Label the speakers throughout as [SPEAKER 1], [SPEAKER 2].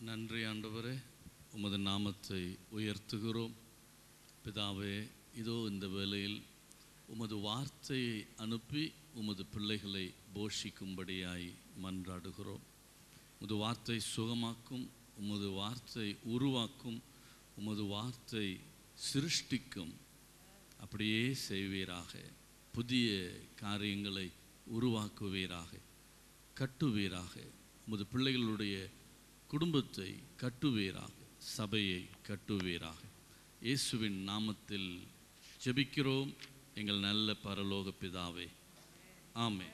[SPEAKER 1] நன்றி ஆண்டவரே உமது நாமத்தை உயர்த்துகிறோம் பிதாவே இதோ இந்த வேளையில் உமது வார்த்தையை அனுப்பி உமது பிள்ளைகளை போஷிக்கும்படியாய் மன்றாடுகிறோம் உமது வார்த்தை சுகமாக்கும் உமது வார்த்தை உருவாக்கும் உமது வார்த்தை சிருஷ்டிக்கும் அப்படியே செய்வீராக புதிய காரியங்களை உருவாக்குவீராக கட்டுவீராக உமது பிள்ளைகளுடைய குடும்பத்தை கட்டுவீராக சபையை கட்டுவீராக இயேசுவின் நாமத்தில் ஜெபிக்கிறோம் எங்கள் நல்ல பரலோக பிதாவே ஆமென்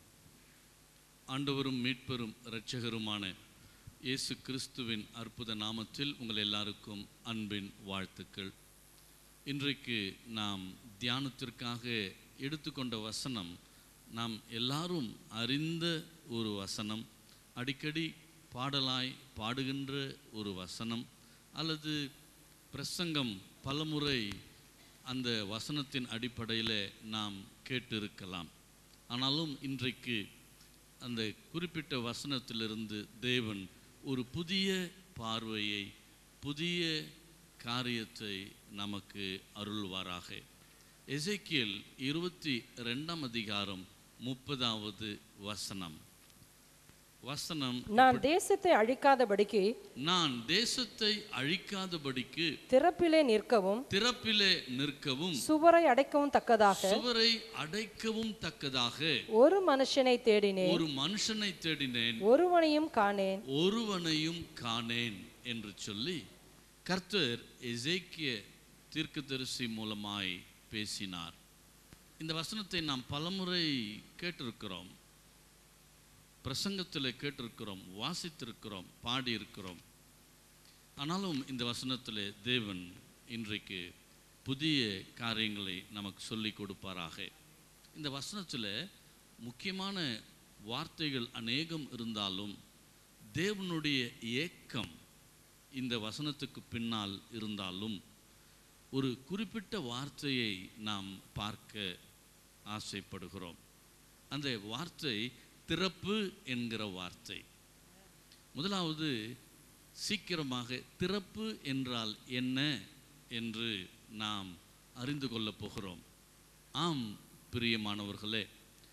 [SPEAKER 1] ஆண்டவரும் மீட்பெரும் இரட்சகருமான இயேசு கிறிஸ்துவின் அற்புத நாமத்தில் உங்கள் எல்லாருக்கும் அன்பின் வாழ்த்துக்கள் இன்றைக்கு நாம் தியானத்திற்காக எடுத்துக்கொண்ட வசனம் நாம் எல்லாரும் அறிந்த ஒரு வசனம் அடிக்கடி பாடலாய் பாடுகின்ற ஒரு வசனம் அல்லது பிரசங்கம் பலமுறை அந்த வசனத்தின் அடிப்படையில் நாம் கேட்டிருக்கலாம் ஆனாலும் இன்றைக்கு அந்த குறிப்பிட்ட வசனத்திலிருந்து தேவன் ஒரு புதிய பார்வையை புதிய காரியத்தை நமக்கு அருள்வாராக எசேக்கியேல் இருபத்தி ரெண்டாம் அதிகாரம் முப்பதாவது வசனம் வசனம்
[SPEAKER 2] நான் தேசத்தை அழிக்காதபடிக்கு
[SPEAKER 1] நான் தேசத்தை அழிக்காதபடிக்கு
[SPEAKER 2] திறப்பிலே நிற்கவும்
[SPEAKER 1] திறப்பிலே நிற்கவும்
[SPEAKER 2] சுவரை அடைக்கவும் தக்கதாக
[SPEAKER 1] சுவரை அடைக்கவும் தக்கதாக
[SPEAKER 2] ஒரு மனுஷனை தேடினேன்
[SPEAKER 1] ஒரு மனுஷனை தேடினேன்
[SPEAKER 2] ஒருவனையும் காணேன்
[SPEAKER 1] ஒருவனையும் காணேன் என்று சொல்லி கர்த்தர் எசேக்கிய தீர்க்கதரிசி மூலமாய் பேசினார் இந்த வசனத்தை நாம் பலமுறை கேட்டிருக்கிறோம் பிரசங்கத்தில் கேட்டிருக்கிறோம் வாசித்திருக்கிறோம் பாடியிருக்கிறோம் ஆனாலும் இந்த வசனத்தில் தேவன் இன்றைக்கு புதிய காரியங்களை நமக்கு சொல்லி கொடுப்பாராக இந்த வசனத்தில் முக்கியமான வார்த்தைகள் அநேகம் இருந்தாலும் தேவனுடைய ஏக்கம் இந்த வசனத்துக்கு பின்னால் இருந்தாலும் ஒரு குறிப்பிட்ட வார்த்தையை நாம் பார்க்க ஆசைப்படுகிறோம் அந்த வார்த்தை திறப்பு என்கிற வார்த்தை முதலாவது சீக்கிரமாக திறப்பு என்றால் என்ன என்று நாம் அறிந்து கொள்ளப் போகிறோம் ஆம் பிரியமானவர்களே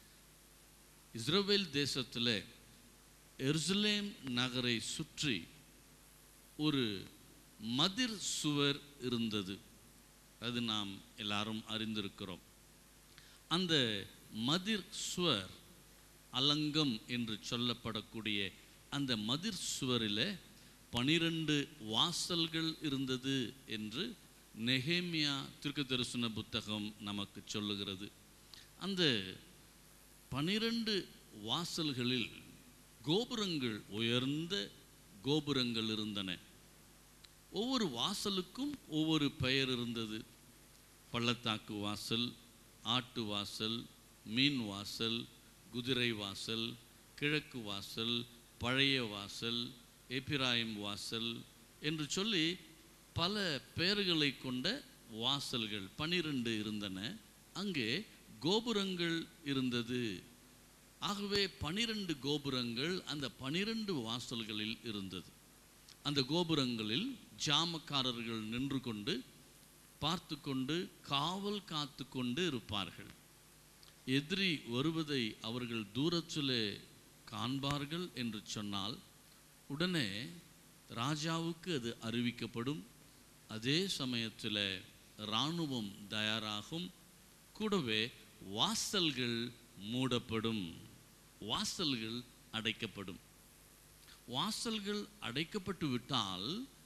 [SPEAKER 1] இஸ்ரவேல் தேசத்தில் எருசலேம் நகரை சுற்றி ஒரு மதிர் சுவர் இருந்தது அது நாம் எல்லாரும் அறிந்திருக்கிறோம் அந்த மதிர் சுவர் அலங்கம் என்று சொல்லப்படக்கூடிய அந்த மதிர் சுவரில் பனிரெண்டு வாசல்கள் இருந்தது என்று நெகேமியா திருக்கு தரிசன புத்தகம் நமக்கு சொல்லுகிறது அந்த பனிரெண்டு வாசல்களில் கோபுரங்கள் உயர்ந்த கோபுரங்கள் இருந்தன ஒவ்வொரு வாசலுக்கும் ஒவ்வொரு பெயர் இருந்தது பள்ளத்தாக்கு வாசல் ஆட்டு வாசல் மீன் வாசல் குதிரை வாசல் கிழக்கு வாசல் பழைய வாசல் எபிராயிம் வாசல் என்று சொல்லி பல பெயர்களை கொண்ட வாசல்கள் பனிரெண்டு இருந்தன அங்கே கோபுரங்கள் இருந்தது ஆகவே பனிரெண்டு கோபுரங்கள் அந்த பனிரெண்டு வாசல்களில் இருந்தது அந்த கோபுரங்களில் ஜாமக்காரர்கள் நின்று கொண்டு பார்த்து கொண்டு காவல் காத்து கொண்டு இருப்பார்கள் எதிரி வருவதை அவர்கள் தூரத்திலே காண்பார்கள் என்று சொன்னால் உடனே ராஜாவுக்கு அது அறிவிக்கப்படும் அதே சமயத்தில் இராணுவம் தயாராகும் கூடவே வாசல்கள் மூடப்படும் வாசல்கள் அடைக்கப்படும் வாசல்கள் அடைக்கப்பட்டு விட்டால்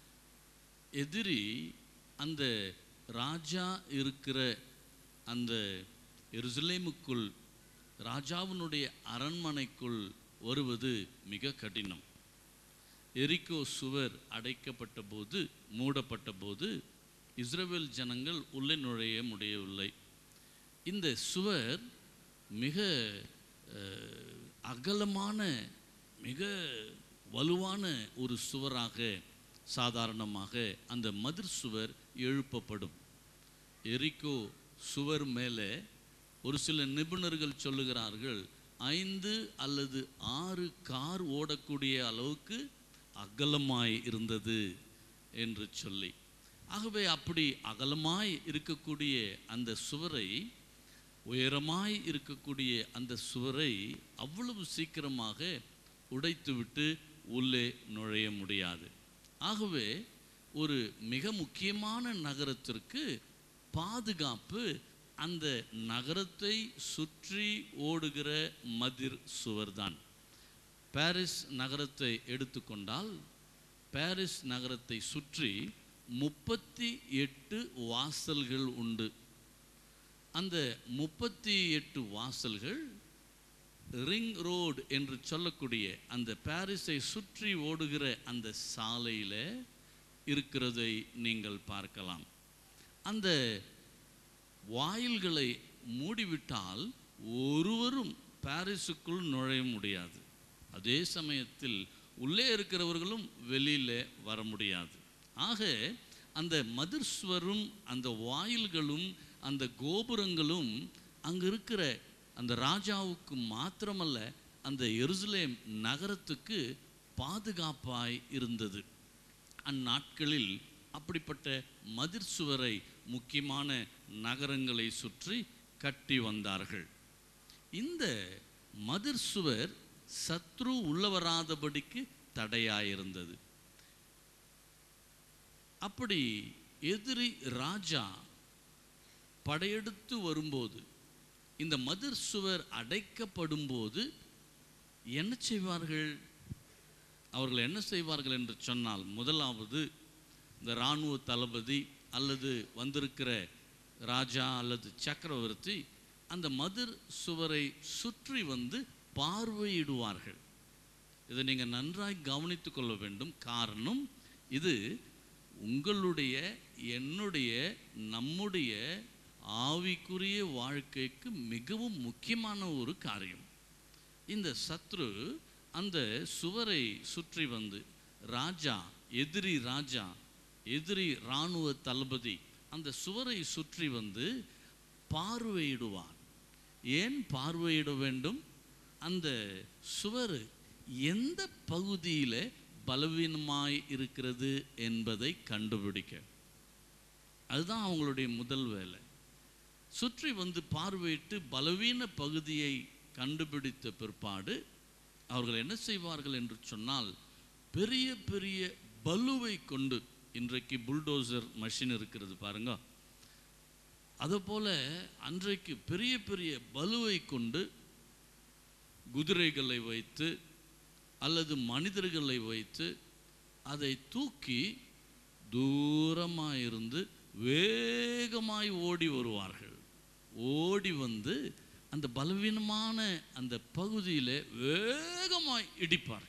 [SPEAKER 1] எதிரி அந்த ராஜா இருக்கிற அந்த எருசலேமுக்குள் ராஜாவினுடைய அரண்மனைக்குள் வருவது மிக கடினம் எரிக்கோ சுவர் அடைக்கப்பட்ட போது மூடப்பட்ட போது இஸ்ரவேல் ஜனங்கள் உள்ளே நுழைய முடியவில்லை இந்த சுவர் மிக அஹ், அகலமான மிக வலுவான ஒரு சுவராக சாதாரணமாக அந்த மதிர் சுவர் எழுப்பப்படும் எரிக்கோ சுவர் மேலே ஒரு சில நிபுணர்கள் சொல்லுகிறார்கள் ஐந்து அல்லது ஆறு கார் ஓடக்கூடிய அளவுக்கு அகலமாய் இருந்தது என்று சொல்லி ஆகவே அப்படி அகலமாய் இருக்கக்கூடிய அந்த சுவரை உயரமாய் இருக்கக்கூடிய அந்த சுவரை அவ்வளவு சீக்கிரமாக உடைத்துவிட்டு உள்ளே நுழைய முடியாது ஆகவே ஒரு மிக முக்கியமான நகரத்திற்கு பாதுகாப்பு அந்த நகரத்தை சுற்றி ஓடுகிற மதிர் சுவர்தான் பாரிஸ் நகரத்தை எடுத்துக்கொண்டால் பாரிஸ் நகரத்தை சுற்றி முப்பத்தி எட்டு வாசல்கள் உண்டு அந்த முப்பத்தி எட்டு வாசல்கள் ரிங் ரோடு என்று சொல்லக்கூடிய அந்த பாரிஸை சுற்றி ஓடுகிற அந்த சாலையில் இருக்கிறதை நீங்கள் பார்க்கலாம் அந்த வாயில்களை மூடிவிட்டால் ஒருவரும் பாரிஸுக்குள் நுழைய முடியாது அதே சமயத்தில் உள்ளே இருக்கிறவர்களும் வெளியில் வர முடியாது ஆக அந்த மதிர்ஸ்வரும் அந்த வாயில்களும் அந்த கோபுரங்களும் அங்கே இருக்கிற அந்த ராஜாவுக்கு மாத்திரமல்ல அந்த எருசலேம் நகரத்துக்கு பாதுகாப்பாய் இருந்தது அந்நாட்களில் அப்படிப்பட்ட மதிர் சுவரை முக்கியமான நகரங்களை சுற்றி கட்டி வந்தார்கள் இந்த மதிர் சுவர் சத்ரு உள்ளவராதபடிக்கு தடையாயிருந்தது அப்படி எதிரி ராஜா படையெடுத்து வரும்போது இந்த மதிர் சுவர் அடைக்கப்படும் போது என்ன செய்வார்கள் அவர்கள் என்ன செய்வார்கள் என்று சொன்னால் முதலாவது இந்த இராணுவ தளபதி அல்லது வந்திருக்கிற ராஜா அல்லது சக்கரவர்த்தி அந்த மதிர் சுவரை சுற்றி வந்து பார்வையிடுவார்கள் இதை நீங்கள் நன்றாய் கவனித்துக் கொள்ள வேண்டும் காரணம் இது உங்களுடைய என்னுடைய நம்முடைய ஆவிக்குரிய வாழ்க்கைக்கு மிகவும் முக்கியமான ஒரு காரியம் இந்த சத்ரு அந்த சுவரை சுற்றி வந்து ராஜா எதிரி ராஜா எதிரி இராணுவ தளபதி அந்த சுவரை சுற்றி வந்து பார்வையிடுவார் ஏன் பார்வையிட வேண்டும் அந்த சுவர் எந்த பகுதியில் பலவீனமாய் இருக்கிறது என்பதை கண்டுபிடிக்க அதுதான் அவங்களுடைய முதல் வேலை சுற்றி வந்து பார்வையிட்டு பலவீன பகுதியை கண்டுபிடித்த பிற்பாடு அவர்கள் என்ன செய்வார்கள் என்று சொன்னால் பெரிய பெரிய பலுவை கொண்டு இன்றைக்கு புல்டோசர் மஷின் இருக்கிறது பாருங்க அதுபோல அன்றைக்கு பெரிய பெரிய பலுவை கொண்டு குதிரைகளை வைத்து அல்லது மனிதர்களை வைத்து அதை தூக்கி தூரமாக இருந்து வேகமாய் ஓடி வருவார்கள் ஓடி வந்து அந்த பலவீனமான அந்த பகுதியில் வேகமாய் இடிப்பார்கள்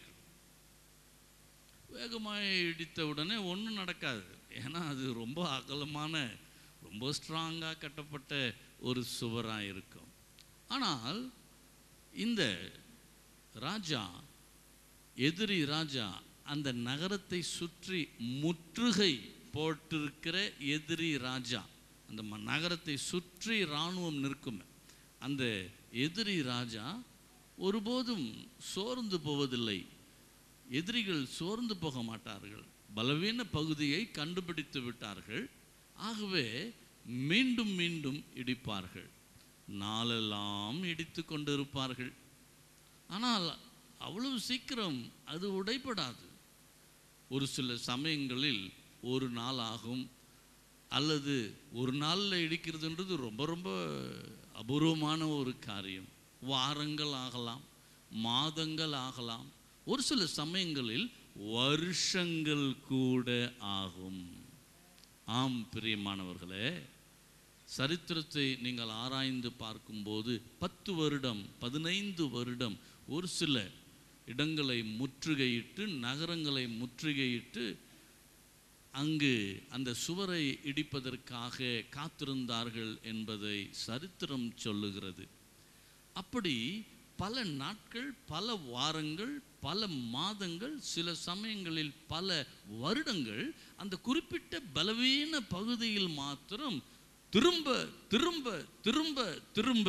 [SPEAKER 1] வேகமாய் இடித்த உடனே ஒன்றும் நடக்காது ஏன்னா அது ரொம்ப அகலமான ரொம்ப ஸ்ட்ராங்காக கட்டப்பட்ட ஒரு சுவராக இருக்கும் ஆனால் இந்த ராஜா எதிரி ராஜா அந்த நகரத்தை சுற்றி முற்றுகை போட்டிருக்கிற எதிரி ராஜா அந்த ம- நகரத்தை சுற்றி இராணுவம் நிற்கும் அந்த எதிரி ராஜா ஒருபோதும் சோர்ந்து போவதில்லை எதிரிகள் சோர்ந்து போக மாட்டார்கள் பலவீன பகுதியை கண்டுபிடித்து விட்டார்கள் ஆகவே மீண்டும் மீண்டும் இடிப்பார்கள் நாளெல்லாம் இடித்து கொண்டிருப்பார்கள் ஆனால் அவ்வளவு சீக்கிரம் அது உடைபடாது ஒரு சில சமயங்களில் ஒரு நாள் ஆகும் அல்லது ஒரு நாளில் இடிக்கிறதுன்றது ரொம்ப ரொம்ப அபூர்வமான ஒரு காரியம் வாரங்கள் ஆகலாம் மாதங்கள் ஆகலாம் ஒரு சில சமயங்களில் வருஷங்கள் கூட ஆகும் ஆம் பிரியமானவர்களே சரித்திரத்தை நீங்கள் ஆராய்ந்து பார்க்கும்போது பத்து வருடம் பதினைந்து வருடம் ஒரு சில இடங்களை முற்றுகையிட்டு நகரங்களை முற்றுகையிட்டு அங்கு அந்த சுவரை இடிப்பதற்காக காத்திருந்தார்கள் என்பதை சரித்திரம் சொல்லுகிறது அப்படி பல நாட்கள் பல வாரங்கள் பல மாதங்கள் சில சமயங்களில் பல வருடங்கள் அந்த குறிப்பிட்ட பலவீன பகுதியில் மாத்திரம் திரும்ப திரும்ப திரும்ப திரும்ப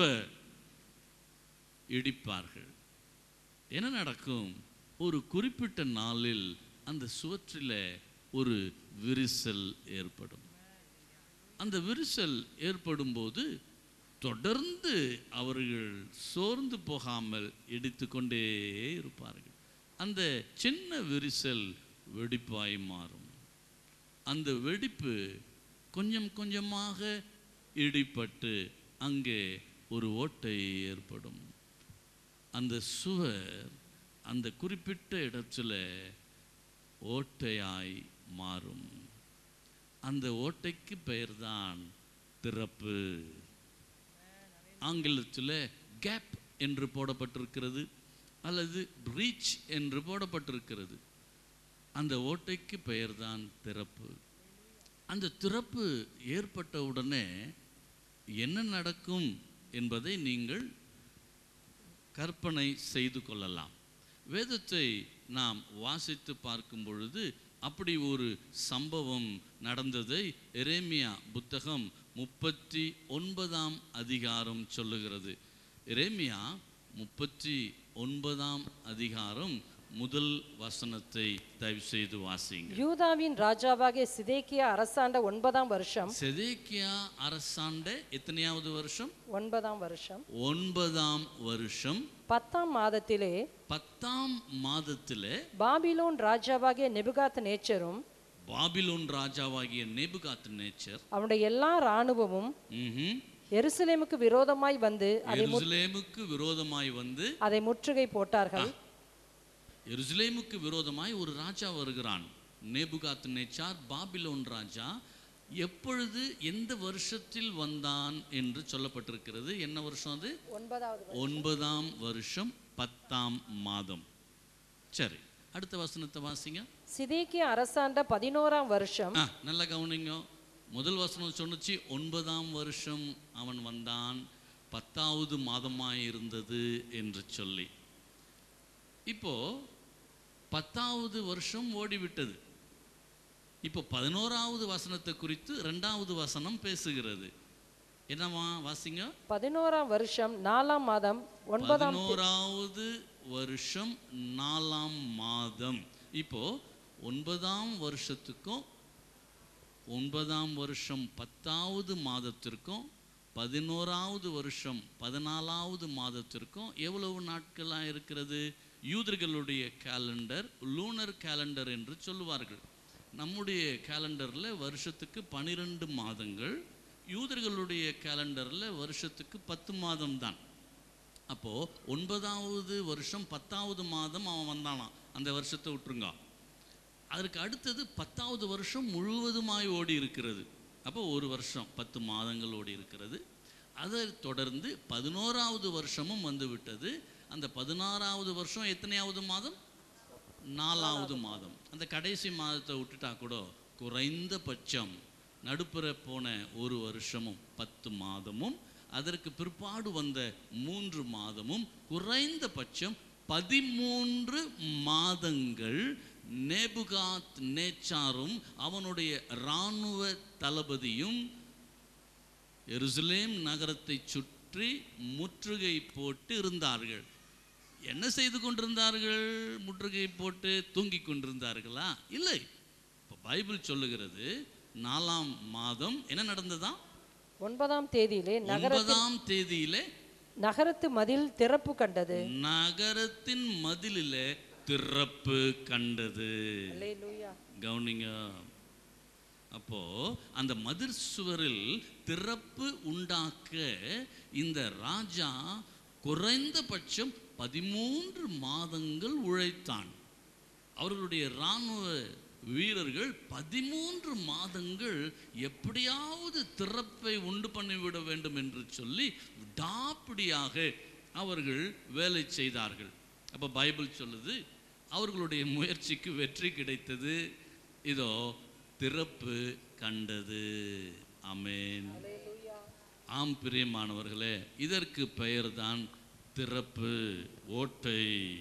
[SPEAKER 1] இடிப்பார்கள் என்ன நடக்கும் ஒரு குறிப்பிட்ட நாளில் அந்த சுவற்றில் ஒரு விரிசல் ஏற்படும் அந்த விரிசல் ஏற்படும்போது தொடர்ந்து அவர்கள் சோர்ந்து போகாமல் இடித்துக்கொண்டே இருப்பார்கள் அந்த சின்ன விரிசல் வெடிப்பாய் மாறும் அந்த வெடிப்பு கொஞ்சம் கொஞ்சமாக இடிப்பட்டு அங்கே ஒரு ஓட்டை ஏற்படும் அந்த சுவர் அந்த குறிப்பிட்ட இடத்துல ஓட்டையாய் மாறும் அந்த ஓட்டைக்கு பெயர்தான் திறப்பு ஆங்கிலத்தில் கேப் என்று போடப்பட்டிருக்கிறது அல்லது பிரீச் என்று போடப்பட்டிருக்கிறது அந்த ஓட்டைக்கு பெயர்தான் திறப்பு அந்த திறப்பு ஏற்பட்ட உடனே என்ன நடக்கும் என்பதை நீங்கள் கற்பனை செய்து கொள்ளலாம் வேதத்தை நாம் வாசித்து பார்க்கும் பொழுது அப்படி ஒரு சம்பவம் நடந்ததை எரேமியா புத்தகம் முப்பத்தி ஒன்பதாம் அதிகாரம் சொல்லுகிறது எரேமியா முப்பத்தி ஒன்பதாம் அதிகாரம் முதல் வசனத்தை தயவு செய்து வாசிங்க
[SPEAKER 2] யூதாவின் ராஜாவாகிய சிதேக்கியா அரசாண்ட ஒன்பதாம் வருஷம்
[SPEAKER 1] செதேக்கியா அரசாண்ட எத்தனையாவது வருஷம்
[SPEAKER 2] ஒன்பதாம் வருஷம்
[SPEAKER 1] ஒன்பதாம் வருஷம்
[SPEAKER 2] பத்தாம் மாதத்திலே
[SPEAKER 1] பத்தாம் மாதத்திலே
[SPEAKER 2] பாபிலோன் ராஜாவாகிய நெபுகாத் நேச்சரும்
[SPEAKER 1] பாபிலோன் ராஜாவாகிய நேபுகாத் நேச்சர்
[SPEAKER 2] அவனுடைய எல்லா இராணுவமும் எருசலேமுக்கு விரோதமாய் வந்து அதை மு-
[SPEAKER 1] எருசலேமுக்கு விரோதமாய் வந்து
[SPEAKER 2] அதை முற்றுகை போட்டார்கள்
[SPEAKER 1] எருசலேமுக்கு விரோதமாய் ஒரு ராஜா வருகிறான் நேபுகாத் நேச்சார் பாபிலோன் ராஜா எப்பொழுது எந்த வருஷத்தில் வந்தான் என்று சொல்லப்பட்டிருக்கிறது என்ன வருஷம் அது
[SPEAKER 2] ஒன்பதாவது
[SPEAKER 1] ஒன்பதாம் வருஷம் பத்தாம் மாதம் சரி அடுத்த வசனத்தை வாசிங்க
[SPEAKER 2] சிதேக்கியா அரசாண்ட பதினோராம் வருஷம்
[SPEAKER 1] ஆ நல்லா கவனிங்க முதல் வசனம் சொன்னுச்சு ஒன்பதாம் வருஷம் அவன் வந்தான் பத்தாவது மாதமாய் இருந்தது என்று சொல்லி இப்போ பத்தாவது வருஷம் ஓடிவிட்டது இப்போ பதினோராவது வசனத்தை குறித்து ரெண்டாவது வசனம் பேசுகிறது என்னவா வாசிங்க
[SPEAKER 2] பதினோராம் வருஷம் நாலாம் மாதம் ஒன்பதாம்
[SPEAKER 1] பதினோராவது வருஷம் நாலாம் மாதம் இப்போ ஒன்பதாம் வருஷத்துக்கும் ஒன்பதாம் வருஷம் பத்தாவது மாதத்திற்கும் பதினோராவது வருஷம் பதினாலாவது மாதத்திற்கும் எவ்வளவு நாட்களாக இருக்கிறது யூதர்களுடைய கேலண்டர் லூனர் கேலண்டர் என்று சொல்லுவார்கள் நம்முடைய கேலண்டரில் வருஷத்துக்கு பனிரெண்டு மாதங்கள் யூதர்களுடைய கேலண்டரில் வருஷத்துக்கு பத்து மாதம் தான் அப்போது ஒன்பதாவது வருஷம் பத்தாவது மாதம் அவன் வந்தானாம் அந்த வருஷத்தை விட்டுருங்க அதற்கு அடுத்தது பத்தாவது வருஷம் முழுவதுமாய் ஓடி இருக்கிறது அப்போ ஒரு வருஷம் பத்து மாதங்கள் ஓடி இருக்கிறது அதை தொடர்ந்து பதினோராவது வருஷமும் வந்து விட்டது அந்த பதினாறாவது வருஷம் எத்தனையாவது மாதம் நாலாவது மாதம் அந்த கடைசி மாதத்தை விட்டுட்டா கூட குறைந்தபட்சம் நடுப்புற போன ஒரு வருஷமும் பத்து மாதமும் அதற்கு பிற்பாடு வந்த மூன்று மாதமும் குறைந்தபட்சம் பதிமூன்று மாதங்கள் நேபுகாத் நேச்சாரும் அவனுடைய இராணுவ தளபதியும் எருசலேம் நகரத்தை சுற்றி முற்றுகை போட்டு இருந்தார்கள் என்ன செய்து கொண்டிருந்தார்கள் முற்றுகை போட்டு தூங்கிக் கொண்டிருந்தார்களா இல்லை இப்போ பைபிள் சொல்லுகிறது நாலாம் மாதம் என்ன நடந்ததா
[SPEAKER 2] ஒன்பதாம் தேதியிலே நகர
[SPEAKER 1] ஒன்பதாம் தேதியிலே
[SPEAKER 2] நகரத்து மதில் திறப்பு கண்டது
[SPEAKER 1] நகரத்தின் மதிலிலே திறப்பு கண்டது
[SPEAKER 2] அல்லேலூயா
[SPEAKER 1] கவனிங்க அப்போ அந்த மதிர் சுவரில் திறப்பு உண்டாக்க இந்த ராஜா குறைந்தபட்சம் பதிமூன்று மாதங்கள் உழைத்தான் அவர்களுடைய இராணுவ வீரர்கள் பதிமூன்று மாதங்கள் எப்படியாவது திறப்பை உண்டு பண்ணிவிட வேண்டும் என்று சொல்லி விடாப்பிடியாக அவர்கள் வேலை செய்தார்கள் அப்போ பைபிள் சொல்லுது அவர்களுடைய முயற்சிக்கு வெற்றி கிடைத்தது இதோ திறப்பு கண்டது ஆமென் ஆம் பிரியமானவர்களே இதற்கு பெயர்தான் திறப்பு ஓட்டை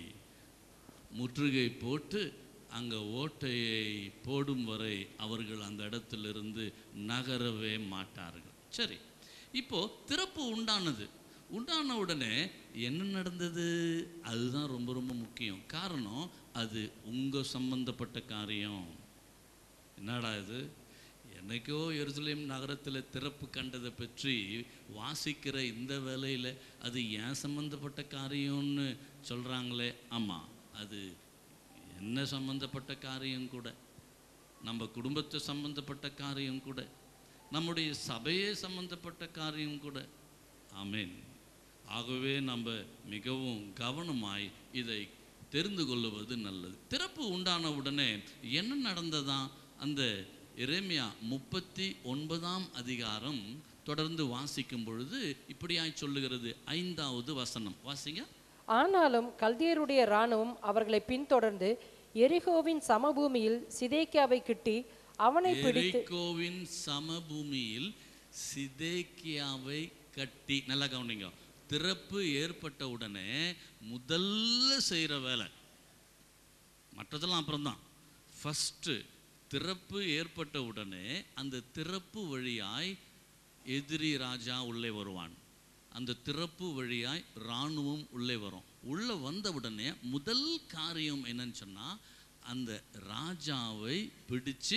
[SPEAKER 1] முற்றுகை போட்டு அங்கே ஓட்டையை போடும் வரை அவர்கள் அந்த இடத்திலிருந்து நகரவே மாட்டார்கள் சரி இப்போ திறப்பு உண்டானது உண்டான உடனே என்ன நடந்தது அதுதான் ரொம்ப ரொம்ப முக்கியம் காரணம் அது உங்கள் சம்பந்தப்பட்ட காரியம் என்னடா இது என்னைக்கோ எருசலேம் நகரத்தில் திறப்பு கண்டதை பற்றி வாசிக்கிற இந்த வேலையில் அது ஏன் சம்பந்தப்பட்ட காரியம்னு சொல்கிறாங்களே ஆமாம் அது என்ன சம்பந்தப்பட்ட காரியம் கூட நம்ம குடும்பத்தை சம்பந்தப்பட்ட காரியம் கூட நம்முடைய சபையே சம்பந்தப்பட்ட காரியம் கூட ஆமென் ஆகவே நம்ம மிகவும் கவனமாய் இதை தெரிந்து கொள்ளுவது நல்லது திறப்பு உண்டான உடனே என்ன நடந்ததா அந்த எரேமியா முப்பத்தி ஒன்பதாம் அதிகாரம் தொடர்ந்து வாசிக்கும் பொழுது இப்படியாய் சொல்லுகிறது ஐந்தாவது வசனம் வாசிங்க
[SPEAKER 2] ஆனாலும் கல்தியருடைய இராணுவம் அவர்களை பின்தொடர்ந்து எரிகோவின் சமபூமியில் சிதேக்கியாவை கிட்டி அவனை பிடித்து
[SPEAKER 1] எரிகோவின் சமபூமியில் சிதேக்கியாவை கட்டி நல்லா கவனிங்க திறப்பு ஏற்பட்ட உடனே முதல்ல செய்கிற வேலை மற்றதெல்லாம் அப்புறம்தான் ஃபஸ்ட்டு திறப்பு ஏற்பட்ட உடனே அந்த திறப்பு வழியாய் எதிரி ராஜா உள்ளே வருவான் அந்த திறப்பு வழியாய் இராணுவம் உள்ளே வரும் உள்ளே வந்த உடனே முதல் காரியம் என்னன்னு சொன்னால் அந்த ராஜாவை பிடிச்சு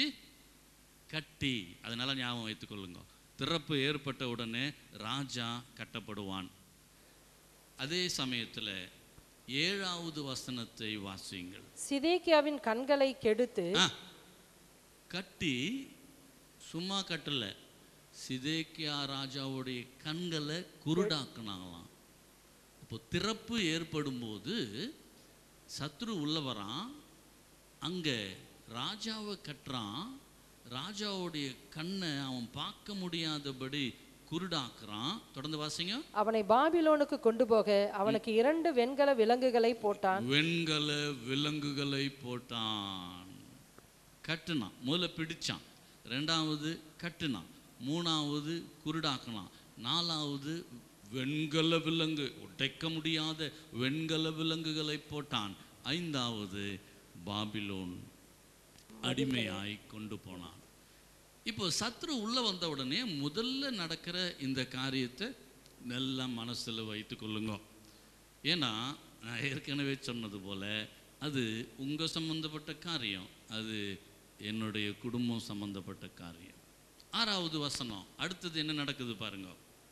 [SPEAKER 1] கட்டி அதனால ஞாபகம் வைத்துக்கொள்ளுங்க திறப்பு ஏற்பட்ட உடனே ராஜா கட்டப்படுவான் அதே சமயத்தில் ஏழாவது வசனத்தை வாசியுங்கள்
[SPEAKER 2] சிதேக்கியாவின் கண்களை கெடுத்து
[SPEAKER 1] ஆ, கட்டி சும்மா கட்டல சிதேக்கியா ராஜாவுடைய கண்களை குருடாக்குனாங்களாம் இப்போ திறப்பு ஏற்படும் போது சத்ரு உள்ள வரான் அங்கே ராஜாவை கட்டுறான் ராஜாவுடைய கண்ணை அவன் பார்க்க முடியாதபடி குருடாக்குறான் தொடர்ந்து வாசிங்க
[SPEAKER 2] அவனை பாபிலோனுக்கு கொண்டு போக அவனுக்கு இரண்டு வெண்கல விலங்குகளை போட்டான்
[SPEAKER 1] வெண்கல விலங்குகளை போட்டான் கட்டுனான் முதல்ல பிடிச்சான் ரெண்டாவது கட்டுனான் மூணாவது குருடாக்குனான் நாலாவது வெண்கல விலங்கு உடைக்க முடியாத வெண்கல விலங்குகளை போட்டான் ஐந்தாவது பாபிலோன் அடிமையாய் கொண்டு போனான் இப்போ சத்ரு உள்ள வந்த உடனே முதல்ல நடக்கிற இந்த காரியத்தை நல்லா மனசுல வைத்துக் கொள்ளுங்க ஏன்னா நான் ஏற்கனவே சொன்னது போல அது உங்க சம்பந்தப்பட்ட காரியம் அது என்னுடைய குடும்பம் சம்பந்தப்பட்ட காரியம் ஆறாவது வசனம் அடுத்தது என்ன நடக்குது பாருங்க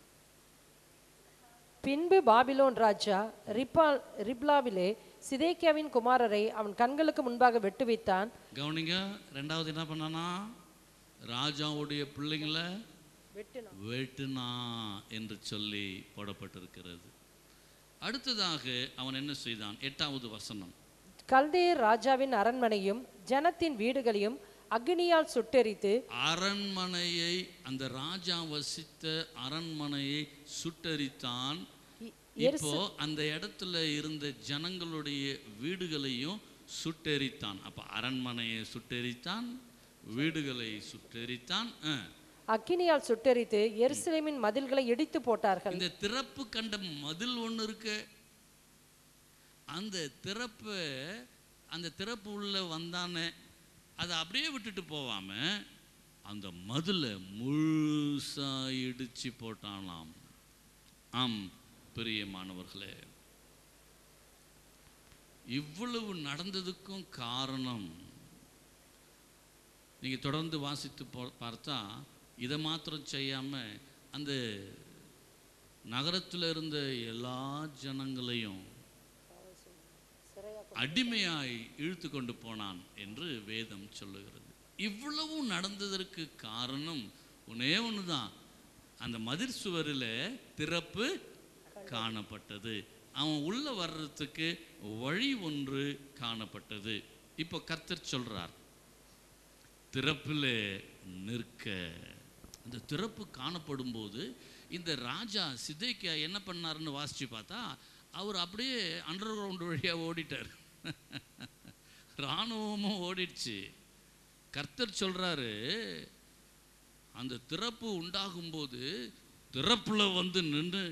[SPEAKER 2] பின்பு பாபிலோன் ராஜா ரிப்பா ரிப்லாவிலே சிதேக்கியாவின் குமாரரை அவன் கண்களுக்கு முன்பாக வெட்டுவித்தான்
[SPEAKER 1] கவனிங்க ரெண்டாவது என்ன பண்ணானா ராஜாவுடைய பிள்ளைங்களை
[SPEAKER 2] வெட்டினான்
[SPEAKER 1] வெட்டுனா என்று சொல்லி போடப்பட்டிருக்கிறது அடுத்ததாக அவன் என்ன செய்தான் எட்டாவது வசனம்
[SPEAKER 2] கல்தேயர் ராஜாவின் அரண்மனையும் ஜனத்தின் வீடுகளையும் அக்னியால் சுட்டெரித்து
[SPEAKER 1] அரண்மனையை அந்த ராஜா வசித்த அரண்மனையை சுட்டரித்தான்
[SPEAKER 2] இ-
[SPEAKER 1] இப்போ அந்த இடத்துல இருந்த ஜனங்களுடைய வீடுகளையும் சுட்டெரித்தான் அப்ப அரண்மனையை சுட்டெரித்தான் வீடுகளை சுட்டெரித்தான் ஆ.
[SPEAKER 2] அக்கினியால் சுட்டெரித்து எருசலேமின் மதில்களை இடித்து போட்டார்கள்
[SPEAKER 1] இந்த திறப்பு கண்ட மதில் ஒன்று இருக்கு அந்த திறப்பு அந்த திறப்பு உள்ள வந்தானே அதை அப்படியே விட்டுட்டு போவாம அந்த மதிலை முழுசா இடிச்சு போட்டானாம் ஆம் பிரியமானவர்களே இவ்வளவு நடந்ததுக்கும் காரணம் நீங்க தொடர்ந்து வாசித்து போ- பார்த்தா இதை மாத்திரம் செய்யாம அந்த நகரத்தில் இருந்த எல்லா ஜனங்களையும் அடிமையாய் இழுத்து கொண்டு போனான் என்று வேதம் சொல்லுகிறது இவ்வளவு நடந்ததற்கு காரணம் ஒன்னே ஒண்ணுதான் அந்த மதிர் சுவரில் திறப்பு காணப்பட்டது அவன் உள்ள வர்றதுக்கு வழி ஒன்று காணப்பட்டது இப்போ கர்த்தர் சொல்றார் திறப்பிலே நிற்க அந்த திறப்பு காணப்படும் போது இந்த ராஜா சிதைக்கியா என்ன பண்ணாருன்னு வாசிச்சு பார்த்தா அவர் அப்படியே அண்டர் கிரவுண்ட் வழியாக ஓடிட்டார் இராணுவமும் ஓடிடுச்சு கர்த்தர் சொல்றாரு அந்த திறப்பு உண்டாகும்போது திறப்புல வந்து நின்று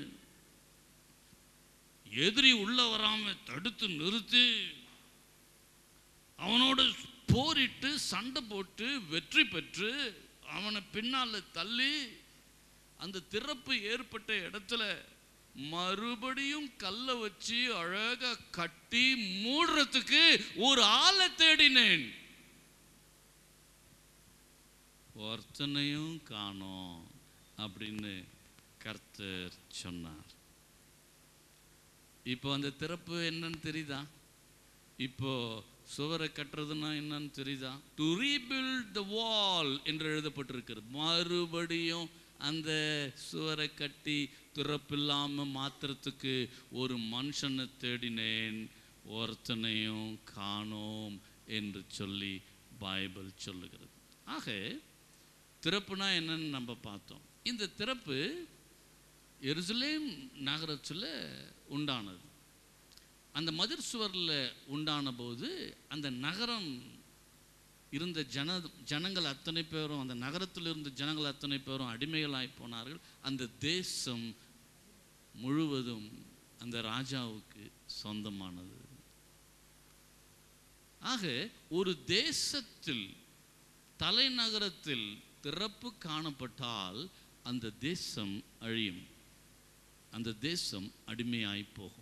[SPEAKER 1] எதிரி உள்ள வராம தடுத்து நிறுத்தி அவனோட போரிட்டு சண்டை போட்டு வெற்றி பெற்று அவனை பின்னால தள்ளி அந்த திறப்பு ஏற்பட்ட இடத்துல மறுபடியும் கல்லை வச்சு அழகா கட்டி மூடுறதுக்கு ஒரு ஆளை தேடினேன் ஒருத்தனையும் காணோம் அப்படின்னு கர்த்தர் சொன்னார் இப்போ அந்த திறப்பு என்னன்னு தெரியுதா இப்போ சுவரை கட்டுறதுன்னா என்னன்னு தெரியுதா டு ரீபில்ட் த வால் என்று எழுதப்பட்டிருக்கிறது மறுபடியும் அந்த சுவரை கட்டி திறப்பில்லாம மாத்துறதுக்கு ஒரு மனுஷனை தேடினேன் ஒருத்தனையும் காணோம் என்று சொல்லி பைபிள் சொல்லுகிறது ஆக திறப்புனா என்னன்னு நம்ம பார்த்தோம் இந்த திறப்பு எருசலேம் நகரத்தில் உண்டானது அந்த மதிர் சுவரில் உண்டான போது அந்த நகரம் இருந்த ஜன ஜனங்கள் அத்தனை பேரும் அந்த நகரத்தில் இருந்த ஜனங்கள் அத்தனை பேரும் அடிமைகளாய் போனார்கள் அந்த தேசம் முழுவதும் அந்த ராஜாவுக்கு சொந்தமானது ஆக ஒரு தேசத்தில் தலைநகரத்தில் திறப்பு காணப்பட்டால் அந்த தேசம் அழியும் அந்த தேசம் அடிமையாய் போகும்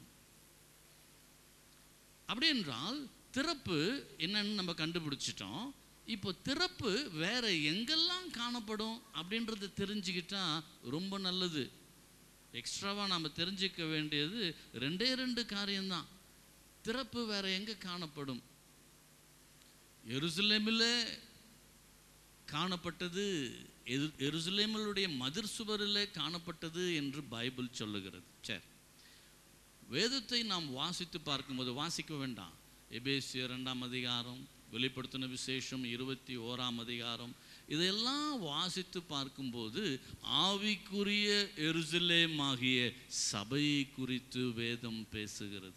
[SPEAKER 1] அப்படி என்றால் திறப்பு என்னன்னு நம்ம கண்டுபிடிச்சிட்டோம் இப்போ திறப்பு வேற எங்கெல்லாம் காணப்படும் அப்படின்றத தெரிஞ்சுக்கிட்டா ரொம்ப நல்லது எக்ஸ்ட்ராவாக நம்ம தெரிஞ்சுக்க வேண்டியது ரெண்டே ரெண்டு காரியம்தான் திறப்பு வேற எங்கே காணப்படும் எருசலேமில் காணப்பட்டது எரு எருசலேமிலுடைய மதிர் சுவரில் காணப்பட்டது என்று பைபிள் சொல்லுகிறது சரி வேதத்தை நாம் வாசித்து பார்க்கும்போது வாசிக்க வேண்டாம் எபேசிய ரெண்டாம் அதிகாரம் வெளிப்படுத்தின விசேஷம் இருபத்தி ஓராம் அதிகாரம் இதையெல்லாம் வாசித்து பார்க்கும்போது ஆவிக்குரிய எருசலேமாகிய சபையை குறித்து வேதம் பேசுகிறது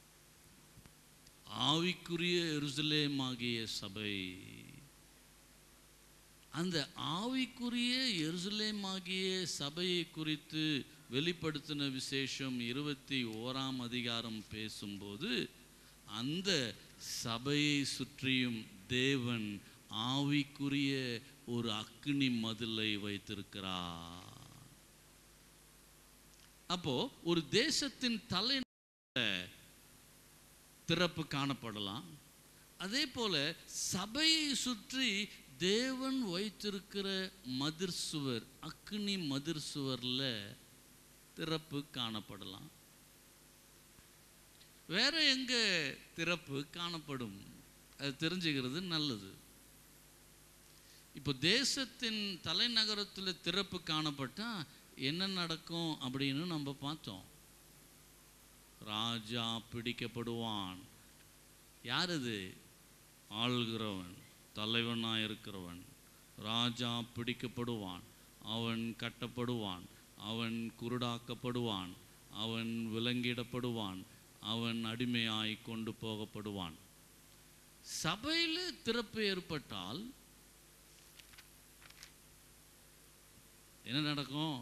[SPEAKER 1] ஆவிக்குரிய எருசலேமாகிய சபை அந்த ஆவிக்குரிய எருசலேமாகிய சபையை குறித்து வெளிப்படுத்தின விசேஷம் இருபத்தி ஓராம் அதிகாரம் பேசும்போது அந்த சபையை சுற்றியும் தேவன் ஆவிக்குரிய ஒரு அக்னி மதிலை வைத்திருக்கிறார் அப்போ ஒரு தேசத்தின் தலை திறப்பு காணப்படலாம் அதே போல சபையை சுற்றி தேவன் வைத்திருக்கிற மதிர் சுவர் அக்னி மதிர் சுவர்ல திறப்பு காணப்படலாம் வேற எங்க திறப்பு காணப்படும் அது தெரிஞ்சுக்கிறது நல்லது இப்போ தேசத்தின் தலைநகரத்தில் திறப்பு காணப்பட்டா என்ன நடக்கும் அப்படின்னு நம்ம பார்த்தோம் ராஜா பிடிக்கப்படுவான் யார் இது ஆள்கிறவன் தலைவனாக இருக்கிறவன் ராஜா பிடிக்கப்படுவான் அவன் கட்டப்படுவான் அவன் குருடாக்கப்படுவான் அவன் விலங்கிடப்படுவான் அவன் அடிமையாய் கொண்டு போகப்படுவான் சபையில் திறப்பு ஏற்பட்டால் என்ன நடக்கும்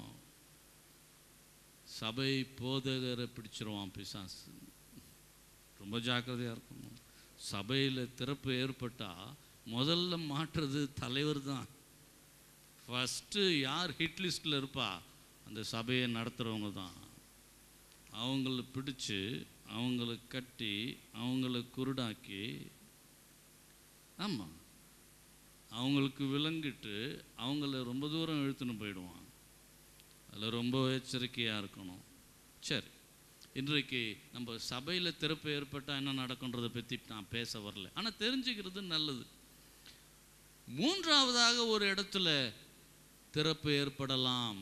[SPEAKER 1] சபை போதகரை பிடிச்சிருவான் பிசாசு ரொம்ப ஜாக்கிரதையாக இருக்கணும் சபையில் திறப்பு ஏற்பட்டால் முதல்ல மாற்றுறது தலைவர் தான் ஃபஸ்ட்டு யார் ஹிட் லிஸ்ட்டில் இருப்பா அந்த சபையை நடத்துகிறவங்க தான் அவங்கள பிடிச்சு அவங்கள கட்டி அவங்கள குருடாக்கி ஆமாம் அவங்களுக்கு விலங்கிட்டு அவங்கள ரொம்ப தூரம் இழுத்துன்னு போயிடுவான் அதில் ரொம்ப எச்சரிக்கையாக இருக்கணும் சரி இன்றைக்கு நம்ம சபையில் திறப்பு ஏற்பட்டால் என்ன நடக்குன்றதை பற்றி நான் பேச வரல ஆனால் தெரிஞ்சுக்கிறது நல்லது மூன்றாவதாக ஒரு இடத்துல திறப்பு ஏற்படலாம்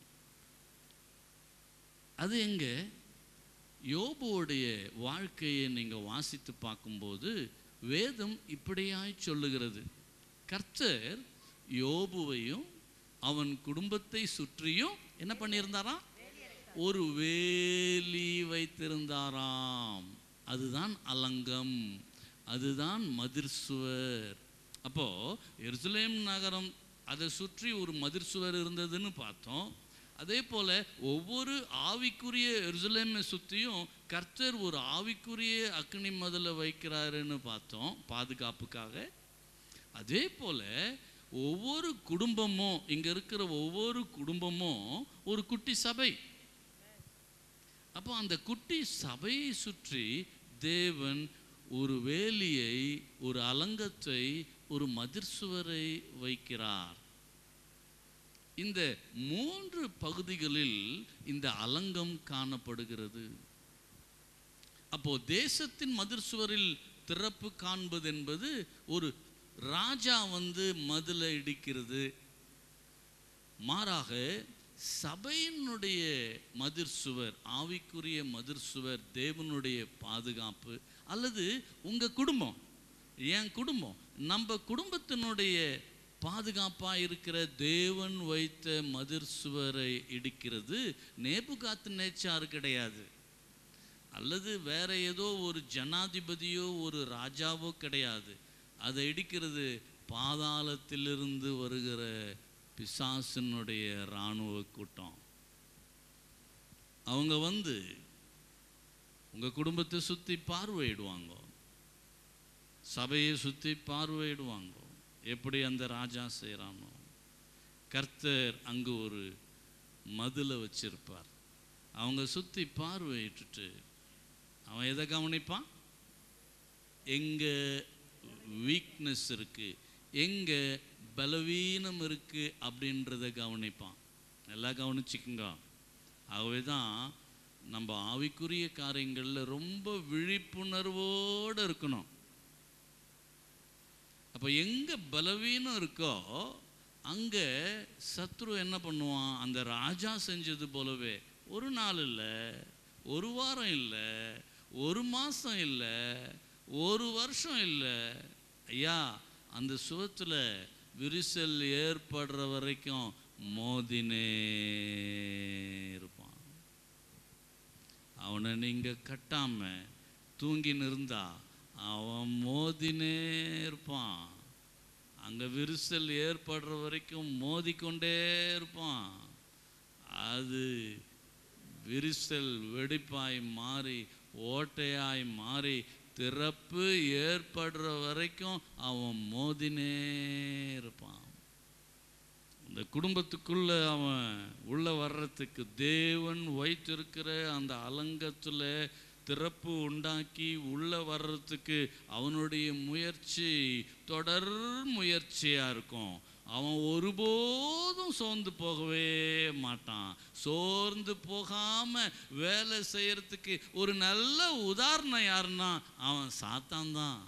[SPEAKER 1] அது எங்க யோபுவுடைய வாழ்க்கையை நீங்கள் வாசித்து பார்க்கும்போது வேதம் இப்படியாய் சொல்லுகிறது கர்த்தர் யோபுவையும் அவன் குடும்பத்தை சுற்றியும் என்ன பண்ணியிருந்தாராம் ஒரு வேலி வைத்திருந்தாராம் அதுதான் அலங்கம் அதுதான் மதிர் சுவர் அப்போ எருசலேம் நகரம் அதை சுற்றி ஒரு மதிர் சுவர் இருந்ததுன்னு பார்த்தோம் அதே போல ஒவ்வொரு ஆவிக்குரிய எருசலேமை சுற்றியும் கர்த்தர் ஒரு ஆவிக்குரிய அக்னி மதிலை வைக்கிறாருன்னு பார்த்தோம் பாதுகாப்புக்காக அதே போல ஒவ்வொரு குடும்பமும் இங்க இருக்கிற ஒவ்வொரு குடும்பமும் ஒரு குட்டி சபை அப்போ அந்த குட்டி சபையை சுற்றி தேவன் ஒரு வேலியை ஒரு அலங்கத்தை ஒரு மதிர்சுவரை வைக்கிறார் இந்த மூன்று பகுதிகளில் இந்த அலங்கம் காணப்படுகிறது அப்போ தேசத்தின் மதிர் சுவரில் திறப்பு காண்பது என்பது ஒரு ராஜா வந்து மதிலை இடிக்கிறது மாறாக சபையினுடைய மதிர் சுவர் ஆவிக்குரிய மதிர் சுவர் தேவனுடைய பாதுகாப்பு அல்லது உங்க குடும்பம் என் குடும்பம் நம்ம குடும்பத்தினுடைய பாதுகாப்பாக இருக்கிற தேவன் வைத்த மதிர் சுவரை இடிக்கிறது நேபுகாத்து நேச்சார் கிடையாது அல்லது வேற ஏதோ ஒரு ஜனாதிபதியோ ஒரு ராஜாவோ கிடையாது அதை இடிக்கிறது பாதாளத்திலிருந்து வருகிற பிசாசினுடைய இராணுவ கூட்டம் அவங்க வந்து உங்க குடும்பத்தை சுத்தி பார்வையிடுவாங்க சபையை சுத்தி பார்வையிடுவாங்க எப்படி அந்த ராஜா செய்கிறானோ கர்த்தர் அங்கு ஒரு மதுளை வச்சிருப்பார் அவங்க சுத்தி பார்வையிட்டுட்டு அவன் எதை கவனிப்பான் எங்க வீக்னஸ் இருக்கு எங்க பலவீனம் இருக்கு அப்படின்றத கவனிப்பான் நல்லா கவனிச்சுக்குங்க ஆகவே தான் நம்ம ஆவிக்குரிய காரியங்களில் ரொம்ப விழிப்புணர்வோடு இருக்கணும் அப்போ எங்கே பலவீனம் இருக்கோ அங்கே சத்ரு என்ன பண்ணுவான் அந்த ராஜா செஞ்சது போலவே ஒரு நாள் இல்லை ஒரு வாரம் இல்லை ஒரு மாதம் இல்லை ஒரு வருஷம் இல்லை ஐயா அந்த சுவத்தில் விரிசல் ஏற்படுற வரைக்கும் மோதினே இருப்பான் அவனை நீங்கள் கட்டாம தூங்கின்னு இருந்தா அவன் மோதினே இருப்பான் அங்கே விரிசல் ஏற்படுற வரைக்கும் மோதிக்கொண்டே இருப்பான் அது விரிசல் வெடிப்பாய் மாறி ஓட்டையாய் மாறி திறப்பு ஏற்படுற வரைக்கும் அவன் மோதினே இருப்பான் இந்த குடும்பத்துக்குள்ள அவன் உள்ள வர்றதுக்கு தேவன் வைத்திருக்கிற அந்த அலங்கத்துல திறப்பு உண்டாக்கி உள்ள வர்றதுக்கு அவனுடைய முயற்சி தொடர் முயற்சியா இருக்கும் அவன் ஒருபோதும் சோர்ந்து போகவே மாட்டான் சோர்ந்து போகாம வேலை செய்யறதுக்கு ஒரு நல்ல உதாரணம் யாருன்னா அவன் சாத்தான் தான்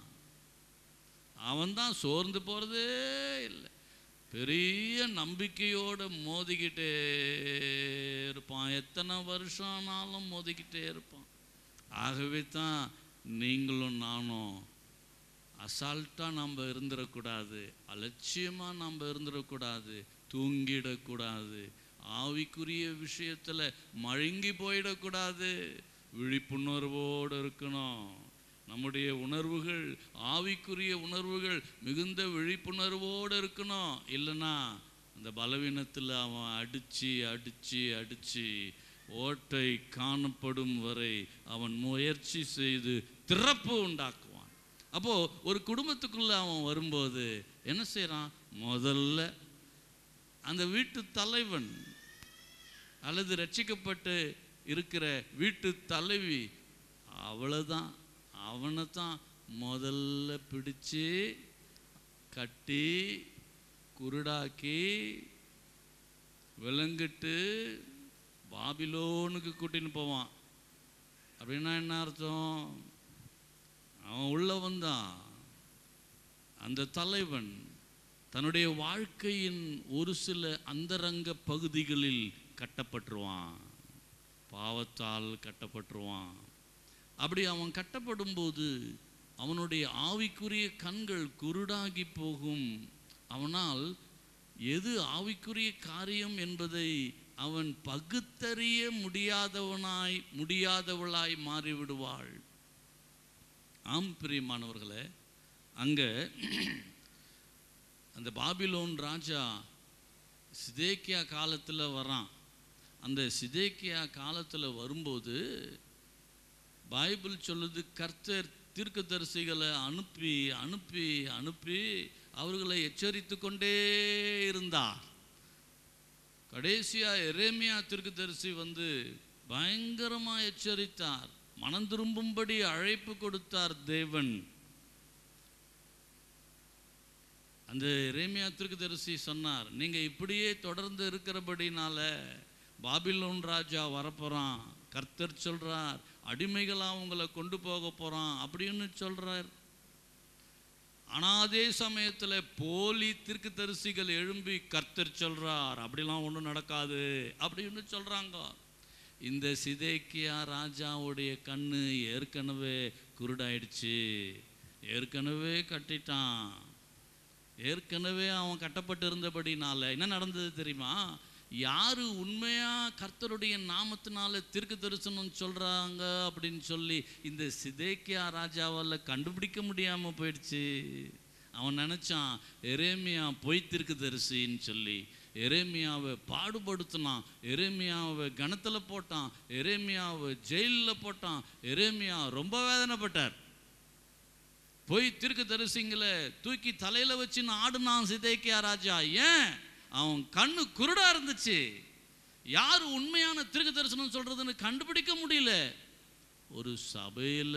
[SPEAKER 1] அவன் தான் சோர்ந்து போறதே இல்லை பெரிய நம்பிக்கையோட மோதிக்கிட்டே இருப்பான் எத்தனை வருஷம் ஆனாலும் மோதிக்கிட்டே இருப்பான் ஆகவே தான் நீங்களும் நானும் அசால்ட்டாக நம்ம இருந்துடக்கூடாது அலட்சியமாக நம்ம இருந்துடக்கூடாது தூங்கிடக்கூடாது ஆவிக்குரிய விஷயத்தில் மழுங்கி போயிடக்கூடாது விழிப்புணர்வோடு இருக்கணும் நம்முடைய உணர்வுகள் ஆவிக்குரிய உணர்வுகள் மிகுந்த விழிப்புணர்வோடு இருக்கணும் இல்லைன்னா அந்த பலவீனத்தில் அவன் அடித்து அடித்து அடித்து ஓட்டை காணப்படும் வரை அவன் முயற்சி செய்து திறப்பு உண்டாக்குவான் அப்போ ஒரு குடும்பத்துக்குள்ள அவன் வரும்போது என்ன செய்றான் முதல்ல அந்த வீட்டு தலைவன் அல்லது ரட்சிக்கப்பட்டு இருக்கிற வீட்டு தலைவி அவ்வளோதான் அவனை தான் முதல்ல பிடிச்சு கட்டி குருடாக்கி விலங்கிட்டு பாபிலோனுக்கு கூட்டின்னு போவான் அப்படின்னா என்ன அர்த்தம் அவன் உள்ள வந்தான் அந்த தலைவன் தன்னுடைய வாழ்க்கையின் ஒரு சில அந்தரங்க பகுதிகளில் கட்டப்பட்டுருவான் பாவத்தால் கட்டப்பட்டுருவான் அப்படி அவன் கட்டப்படும்போது அவனுடைய ஆவிக்குரிய கண்கள் குருடாகி போகும் அவனால் எது ஆவிக்குரிய காரியம் என்பதை அவன் பகுத்தறிய முடியாதவனாய் முடியாதவளாய் மாறிவிடுவாள் ஆம் பிரியமானவர்களே அங்கே அந்த பாபிலோன் ராஜா சிதேக்கியா காலத்தில் வரான் அந்த சிதேக்கியா காலத்தில் வரும்போது பைபிள் சொல்லுது கர்த்தர் தீர்க்கதரிசிகளை அனுப்பி அனுப்பி அனுப்பி அவர்களை எச்சரித்து கொண்டே இருந்தார் கடைசியா எரேமியா தீர்க்கதரிசி வந்து பயங்கரமா எச்சரித்தார் மனம் திரும்பும்படி அழைப்பு கொடுத்தார் தேவன் அந்த ரேமியா தீர்க்கதரிசி சொன்னார் நீங்க இப்படியே தொடர்ந்து இருக்கிறபடினால பாபிலோன் ராஜா வரப்போறான் கர்த்தர் சொல்றார் அடிமைகளா உங்களை கொண்டு போக போறான் அப்படின்னு சொல்றார் ஆனா அதே சமயத்துல போலி தீர்க்கதரிசிகள் எழும்பி கர்த்தர் சொல்றார் அப்படிலாம் ஒண்ணும் நடக்காது அப்படின்னு சொல்றாங்க இந்த சிதேக்கியா ராஜாவுடைய கண்ணு ஏற்கனவே குருடாயிடுச்சு ஏற்கனவே கட்டிட்டான் ஏற்கனவே அவன் கட்டப்பட்டு இருந்தபடினால என்ன நடந்தது தெரியுமா யாரு உண்மையா கர்த்தருடைய நாமத்தினால தீர்க்க தரிசனம் சொல்றாங்க அப்படின்னு சொல்லி இந்த சிதேக்கியா ராஜாவால் கண்டுபிடிக்க முடியாம போயிடுச்சு அவன் நினைச்சான் எரேமியா பொய் தீர்க்க தரிசின்னு சொல்லி எரேமியாவை பாடுபடுத்தினான் எரேமியாவை கணத்துல போட்டான் எரேமியாவை ஜெயிலில் போட்டான் எரேமியா ரொம்ப வேதனைப்பட்டார் போய் தீர்க்க தரிசிங்களை தூக்கி தலையில வச்சு ஆடுனான் சிதைக்கியா ராஜா ஏன் அவன் கண்ணு குருடா இருந்துச்சு யார் உண்மையான தீர்க்க தரிசனம் சொல்றதுன்னு கண்டுபிடிக்க முடியல ஒரு சபையில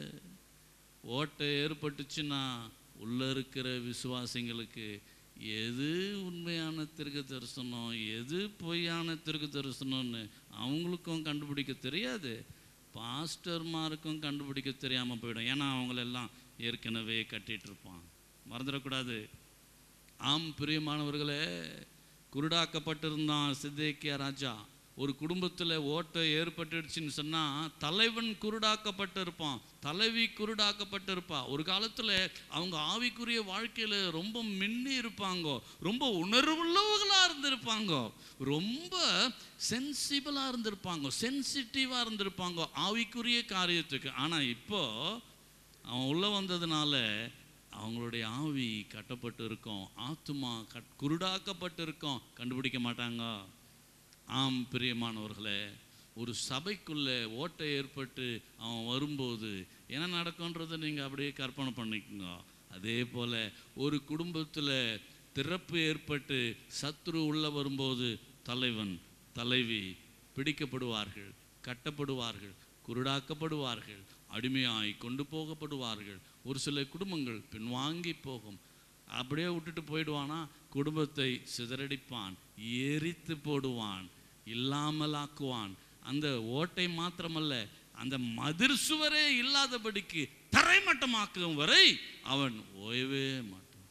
[SPEAKER 1] ஓட்டை ஏற்பட்டுச்சுன்னா உள்ள இருக்கிற விசுவாசிங்களுக்கு எது உண்மையான தீர்க்க தரிசனம் எது பொய்யான தீர்க்க தரிசனம்னு அவங்களுக்கும் கண்டுபிடிக்க தெரியாது பாஸ்டர்மாருக்கும் கண்டுபிடிக்க தெரியாம போயிடும் ஏன்னா அவங்களெல்லாம் ஏற்கனவே கட்டிட்டு இருப்பான் மறந்துடக்கூடாது ஆம் பிரியமானவர்களே குருடாக்கப்பட்டிருந்தான் சித்தேக்கியா ராஜா ஒரு குடும்பத்தில் ஓட்டை ஏற்பட்டுடுச்சுன்னு சொன்னால் தலைவன் குருடாக்கப்பட்டு இருப்பான் தலைவி குருடாக்கப்பட்டு இருப்பா ஒரு காலத்தில் அவங்க ஆவிக்குரிய வாழ்க்கையில் ரொம்ப மின்னி இருப்பாங்க ரொம்ப உணர்வுள்ளவர்களாக இருந்திருப்பாங்க ரொம்ப சென்சிபிளாக இருந்திருப்பாங்க சென்சிட்டிவாக இருந்திருப்பாங்க ஆவிக்குரிய காரியத்துக்கு ஆனால் இப்போ அவன் உள்ளே வந்ததுனால அவங்களுடைய ஆவி கட்டப்பட்டு இருக்கும் ஆத்துமா கட் குருடாக்கப்பட்டு இருக்கும் கண்டுபிடிக்க மாட்டாங்க ஆம் பிரியமானவர்களே ஒரு சபைக்குள்ளே ஓட்டை ஏற்பட்டு அவன் வரும்போது என்ன நடக்கும்ன்றதை நீங்கள் அப்படியே கற்பனை பண்ணிக்கோங்க அதே போல் ஒரு குடும்பத்தில் திறப்பு ஏற்பட்டு சத்ரு உள்ளே வரும்போது தலைவன் தலைவி பிடிக்கப்படுவார்கள் கட்டப்படுவார்கள் குருடாக்கப்படுவார்கள் அடிமையாய் கொண்டு போகப்படுவார்கள் ஒரு சில குடும்பங்கள் பின்வாங்கி போகும் அப்படியே விட்டுட்டு போயிடுவானா குடும்பத்தை சிதறடிப்பான் எரித்து போடுவான் இல்லாமலாக்குவான் அந்த ஓட்டை மாத்திரமல்ல அந்த மதிர் சுவரே இல்லாதபடிக்கு தரைமட்டமாக்கும் வரை அவன் ஓயவே மாட்டான்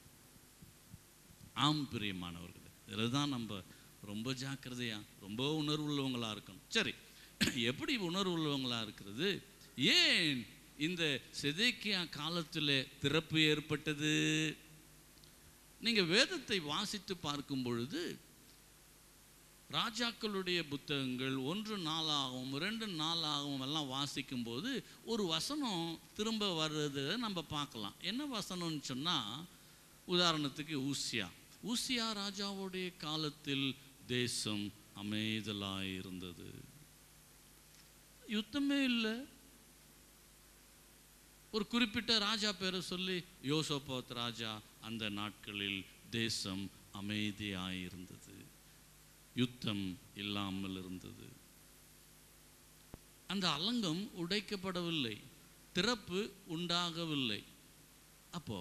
[SPEAKER 1] ஆம் பிரியமானவர்களே இதில் தான் நம்ம ரொம்ப ஜாக்கிரதையா ரொம்ப உணர்வுள்ளவங்களா இருக்கணும் சரி எப்படி உணர்வு உள்ளவங்களா இருக்கிறது ஏன் இந்த செதேக்கியா காலத்தில் திறப்பு ஏற்பட்டது நீங்க வேதத்தை வாசித்து பார்க்கும் பொழுது ராஜாக்களுடைய புத்தகங்கள் ஒன்று நாளாகவும் ரெண்டு நாளாகவும் எல்லாம் வாசிக்கும் போது ஒரு வசனம் திரும்ப வர்றதை நம்ம பார்க்கலாம் என்ன வசனம்னு சொன்னா உதாரணத்துக்கு ஊசியா ஊசியா ராஜாவுடைய காலத்தில் தேசம் அமைதலாய் இருந்தது யுத்தமே இல்லை ஒரு குறிப்பிட்ட ராஜா பேரை சொல்லி யோசோபாத் ராஜா அந்த நாட்களில் தேசம் அமைதியாய் இருந்தது யுத்தம் இல்லாமல் இருந்தது அந்த அலங்கம் உடைக்கப்படவில்லை திறப்பு உண்டாகவில்லை அப்போ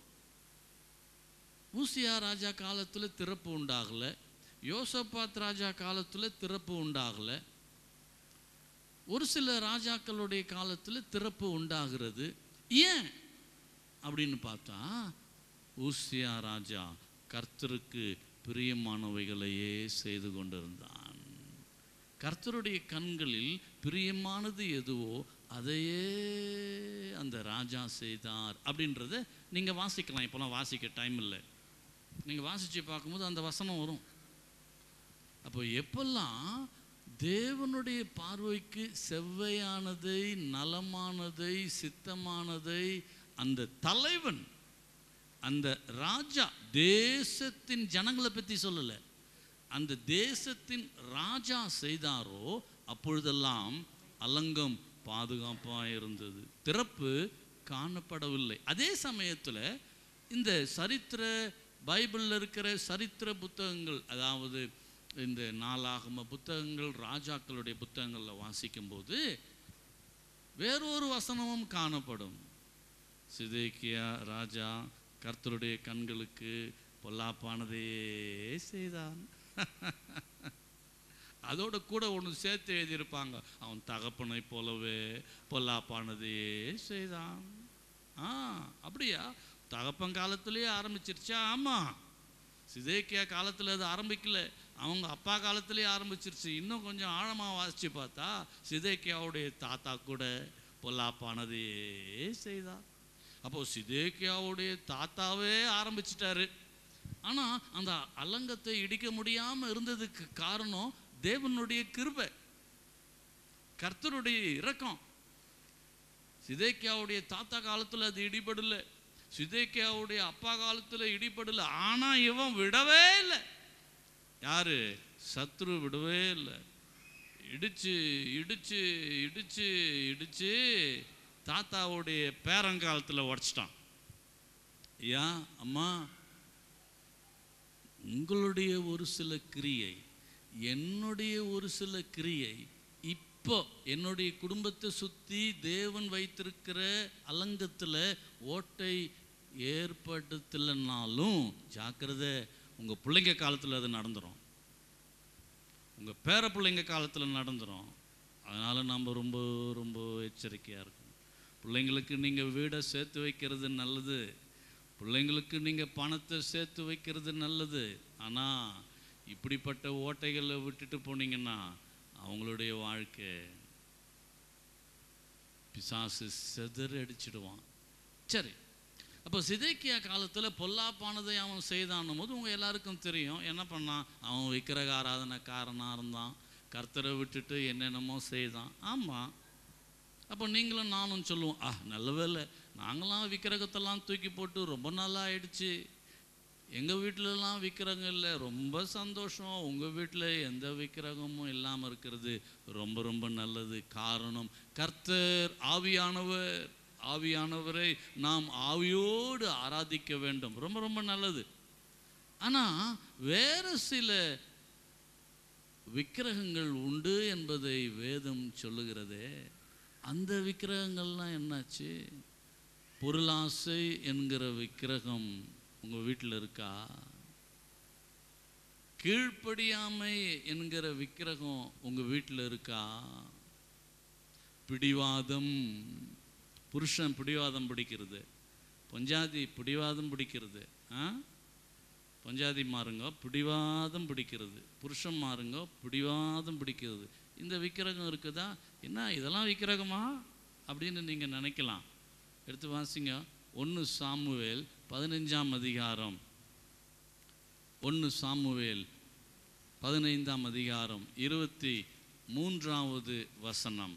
[SPEAKER 1] ஊசியா ராஜா காலத்தில் திறப்பு உண்டாகல யோசபாத் ராஜா காலத்தில் திறப்பு உண்டாகல ஒரு சில ராஜாக்களுடைய காலத்தில் திறப்பு உண்டாகிறது ஏன் அப்படின்னு பார்த்தா ஊசியா ராஜா கர்த்தருக்கு பிரியமானவைகளையே செய்து கொண்டிருந்தான் கர்த்தருடைய கண்களில் பிரியமானது எதுவோ அதையே அந்த ராஜா செய்தார் அப்படின்றத நீங்கள் வாசிக்கலாம் இப்போலாம் வாசிக்க டைம் இல்லை நீங்கள் வாசித்து பார்க்கும்போது அந்த வசனம் வரும் அப்போ எப்பெல்லாம் தேவனுடைய பார்வைக்கு செவ்வையானதை நலமானதை சித்தமானதை அந்த தலைவன் அந்த ராஜா தேசத்தின் ஜனங்களை பற்றி சொல்லலை அந்த தேசத்தின் ராஜா செய்தாரோ அப்பொழுதெல்லாம் அலங்கம் பாதுகாப்பாக இருந்தது திறப்பு காணப்படவில்லை அதே சமயத்தில் இந்த சரித்திர பைபிளில் இருக்கிற சரித்திர புத்தகங்கள் அதாவது இந்த நாளாகம புத்தகங்கள் ராஜாக்களுடைய புத்தகங்களில் வாசிக்கும்போது வேறொரு வசனமும் காணப்படும் சிதேக்கியா ராஜா கர்த்தருடைய கண்களுக்கு பொல்லாப்பானதையே செய்தான் அதோட கூட ஒன்று சேர்த்து எழுதியிருப்பாங்க அவன் தகப்பனை போலவே பொல்லாப்பானதையே செய்தான் ஆ அப்படியா தகப்பன் காலத்திலேயே ஆரம்பிச்சிருச்சா ஆமாம் சிதேக்கியா காலத்தில் அது ஆரம்பிக்கல அவங்க அப்பா காலத்திலேயே ஆரம்பிச்சிருச்சு இன்னும் கொஞ்சம் ஆழமாக வாசித்து பார்த்தா சிதேக்கியாவுடைய தாத்தா கூட பொல்லாப்பானதையே செய்தார் அப்போ சிதேக்கியாவுடைய தாத்தாவே ஆரம்பிச்சிட்டாரு ஆனால் அந்த அலங்கத்தை இடிக்க முடியாமல் இருந்ததுக்கு காரணம் தேவனுடைய கிருபை கர்த்தருடைய இரக்கம் சிதேக்கியாவுடைய தாத்தா காலத்தில் அது இடிபடல சிதேக்கியாவுடைய அப்பா காலத்தில் இடிபடல ஆனால் இவன் விடவே இல்லை யாரு சத்ரு விடவே இல்லை இடிச்சு இடிச்சு இடிச்சு இடிச்சு தாத்தாவுடைய பேரங்காலத்தில் உடச்சிட்டான் ஐயா அம்மா உங்களுடைய ஒரு சில கிரியை என்னுடைய ஒரு சில கிரியை இப்போ என்னுடைய குடும்பத்தை சுற்றி தேவன் வைத்திருக்கிற அலங்கத்தில் ஓட்டை ஏற்படுத்தலைனாலும் ஜாக்கிரதை உங்கள் பிள்ளைங்க காலத்தில் அது நடந்துடும் உங்கள் பேர பிள்ளைங்க காலத்தில் நடந்துடும் அதனால் நம்ம ரொம்ப ரொம்ப எச்சரிக்கையாக இருக்கணும் பிள்ளைங்களுக்கு நீங்கள் வீடை சேர்த்து வைக்கிறது நல்லது பிள்ளைங்களுக்கு நீங்கள் பணத்தை சேர்த்து வைக்கிறது நல்லது ஆனால் இப்படிப்பட்ட ஓட்டைகளை விட்டுட்டு போனீங்கன்னா அவங்களுடைய வாழ்க்கை பிசாசு செதறடிச்சிடுவான் சரி அப்போ சிதைக்கியா காலத்தில் பொல்லாப்பானதை அவன் செய்தான்னும் போது உங்கள் எல்லாருக்கும் தெரியும் என்ன பண்ணான் அவன் விக்கிரக ஆராதனைக்காரனாக இருந்தான் கர்த்தரை விட்டுட்டு என்னென்னமோ செய்தான் ஆமாம் அப்போ நீங்களும் நானும் சொல்லுவோம் ஆ நல்ல வேலை நாங்களாம் விக்கிரகத்தெல்லாம் தூக்கி போட்டு ரொம்ப நாளா ஆயிடுச்சு எங்கள் வீட்டிலலாம் விக்கிரகம் இல்லை ரொம்ப சந்தோஷம் உங்கள் வீட்டில் எந்த விக்கிரகமும் இல்லாமல் இருக்கிறது ரொம்ப ரொம்ப நல்லது காரணம் கர்த்தர் ஆவியானவர் ஆவியானவரை நாம் ஆவியோடு ஆராதிக்க வேண்டும் ரொம்ப ரொம்ப நல்லது ஆனால் வேறு சில விக்கிரகங்கள் உண்டு என்பதை வேதம் சொல்லுகிறதே அந்த விக்கிரகங்கள்லாம் என்னாச்சு பொருளாசை என்கிற விக்கிரகம் உங்கள் வீட்டில் இருக்கா கீழ்ப்படியாமை என்கிற விக்கிரகம் உங்கள் வீட்டில் இருக்கா பிடிவாதம் புருஷன் பிடிவாதம் பிடிக்கிறது பொஞ்சாதி பிடிவாதம் பிடிக்கிறது ஆ பஞ்சாதி மாறுங்க பிடிவாதம் பிடிக்கிறது புருஷன் மாறுங்க பிடிவாதம் பிடிக்கிறது இந்த விக்கிரகம் இருக்குதா என்ன இதெல்லாம் விக்கிரகமா அப்படின்னு நீங்கள் நினைக்கலாம் எடுத்து வாசிங்க ஒன்று சாமுவேல் பதினஞ்சாம் அதிகாரம் ஒன்று சாமுவேல் பதினைந்தாம் அதிகாரம் இருபத்தி மூன்றாவது வசனம்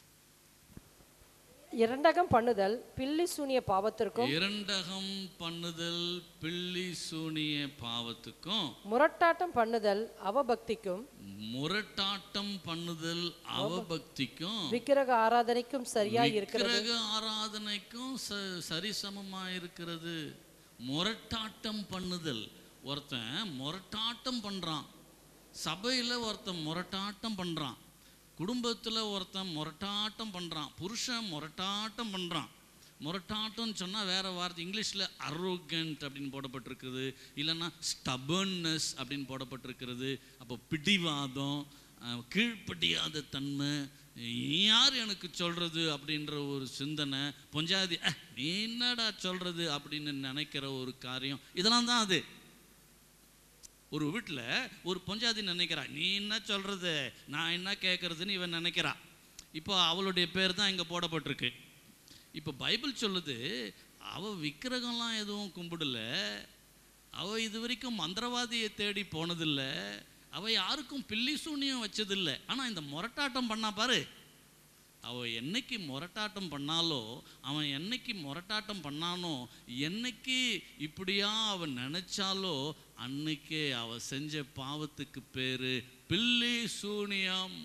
[SPEAKER 2] இரண்டகம் பண்ணுதல் பில்லி சூனிய பாவத்திற்கும்
[SPEAKER 1] இரண்டகம் பண்ணுதல் பில்லி சூனிய பாவத்துக்கும்
[SPEAKER 2] முரட்டாட்டம் பண்ணுதல் அவபக்திக்கும்
[SPEAKER 1] முரட்டாட்டம் பண்ணுதல் அவபக்திக்கும்
[SPEAKER 2] விக்கிரக ஆராதனைக்கும் சரியாய் இருக்கிறது
[SPEAKER 1] விக்கிரக ஆராதனைக்கும் ச- சரிசமமா இருக்கிறது முரட்டாட்டம் பண்ணுதல் ஒருத்தன் முரட்டாட்டம் பண்றான் சபையில ஒருத்தன் முரட்டாட்டம் பண்றான் குடும்பத்துல ஒருத்தன் முரட்டாட்டம் பண்றான் புருஷன் முரட்டாட்டம் பண்றான் முரட்டாட்டம்னு சொன்னால் வேற வார்த்தை இங்கிலீஷில் அரோகண்ட் அப்படின்னு போடப்பட்டிருக்குது இல்லைன்னா ஸ்டபர்னஸ் அப்படின்னு போடப்பட்டிருக்கிறது அப்போ பிடிவாதம் அஹ், கீழ்ப்படியாத தன்மை யார் எனக்கு சொல்கிறது அப்படின்ற ஒரு சிந்தனை பொஞ்சாதி "அஹ், நீ என்னடா சொல்கிறது அப்படின்னு நினைக்கிற ஒரு காரியம் இதெல்லாம் தான் அது ஒரு வீட்டில் ஒரு பொஞ்சாதி நினைக்கிறா நீ என்ன சொல்கிறது நான் என்ன கேட்குறதுன்னு இவன் நினைக்கிறா இப்போ அவளுடைய பேர் தான் இங்கே போடப்பட்டிருக்கு இப்போ பைபிள் சொல்லுது அவ விக்கிரகம்லாம் எதுவும் கும்பிடல அவ இது வரைக்கும் மந்திரவாதியை தேடி போனதில்ல அவ யாருக்கும் பில்லி சூனியம் வச்சதில்லை ஆனால் இந்த முரட்டாட்டம் பண்ணா பாரு அவ என்னைக்கு முரட்டாட்டம் பண்ணாலோ அவன் என்னைக்கு முரட்டாட்டம் பண்ணானோ என்னைக்கு இப்படியா அவன் நினைச்சாலோ அன்னைக்கே அவ செஞ்ச பாவத்துக்கு பேரு பில்லி சூனியம்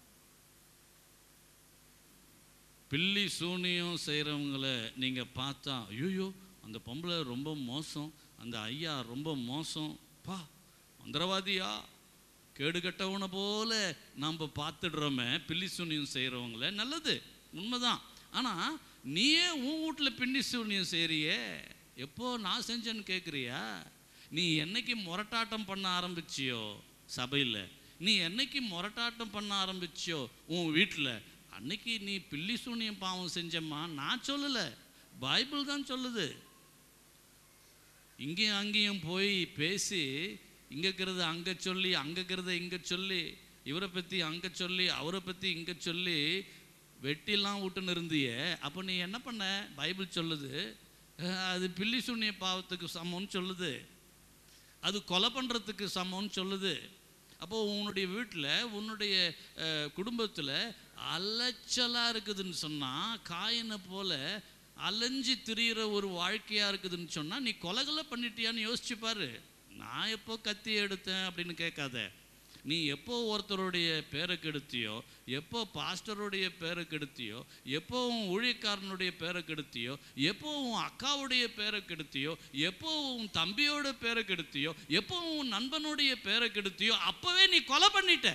[SPEAKER 1] பில்லி சூனியம் செய்கிறவங்கள நீங்கள் பார்த்தா ஐயோ அந்த பொம்பளை ரொம்ப மோசம் அந்த ஐயா ரொம்ப மோசம் பா மந்திரவாதியா கேடு கட்டவனை போல நம்ம பார்த்துடுறோமே பில்லி சூனியம் செய்கிறவங்கள நல்லது உண்மைதான் ஆனால் நீயே உன் வீட்டில் பின்னி சூனியம் செய்கிறியே எப்போ நான் செஞ்சேன்னு கேட்குறியா நீ என்னைக்கு முரட்டாட்டம் பண்ண ஆரம்பிச்சியோ சபையில் நீ என்னைக்கு முரட்டாட்டம் பண்ண ஆரம்பிச்சியோ உன் வீட்டில் அன்னைக்கு நீ பில்லி சூனியம் பாவம் செஞ்சம்மா நான் சொல்லலை பைபிள் தான் சொல்லுது இங்கேயும் அங்கேயும் போய் பேசி இங்கே இருக்கிறத அங்கே சொல்லி அங்கே இருக்கிறத இங்கே சொல்லி இவரை பற்றி அங்கே சொல்லி அவரை பற்றி இங்கே சொல்லி வெட்டிலாம் விட்டுன்னு இருந்தியே அப்போ நீ என்ன பண்ண பைபிள் சொல்லுது அஹ், அது பில்லி சூனிய பாவத்துக்கு சமம்னு சொல்லுது அது கொலை பண்ணுறதுக்கு சமம்னு சொல்லுது அப்போ உன்னுடைய வீட்டில் உன்னுடைய குடும்பத்தில் அலைச்சலாக இருக்குதுன்னு சொன்னால் காயினை போல அலைஞ்சு திரியிற ஒரு வாழ்க்கையாக இருக்குதுன்னு சொன்னால் நீ கொலைகளை பண்ணிட்டியான்னு யோசிச்சு பாரு நான் எப்போ கத்தி எடுத்தேன் அப்படின்னு கேட்காத நீ எப்போ ஒருத்தருடைய பேரை கெடுத்தியோ எப்போ பாஸ்டருடைய பேரை கெடுத்தியோ எப்போ உன் ஊழியக்காரனுடைய பேரை கெடுத்தியோ எப்போ உன் அக்காவுடைய பேரை கெடுத்தியோ எப்போ உன் தம்பியோட பேரை கெடுத்தியோ எப்போ உன் நண்பனுடைய பேரை கெடுத்தியோ அப்போவே நீ கொலை பண்ணிட்ட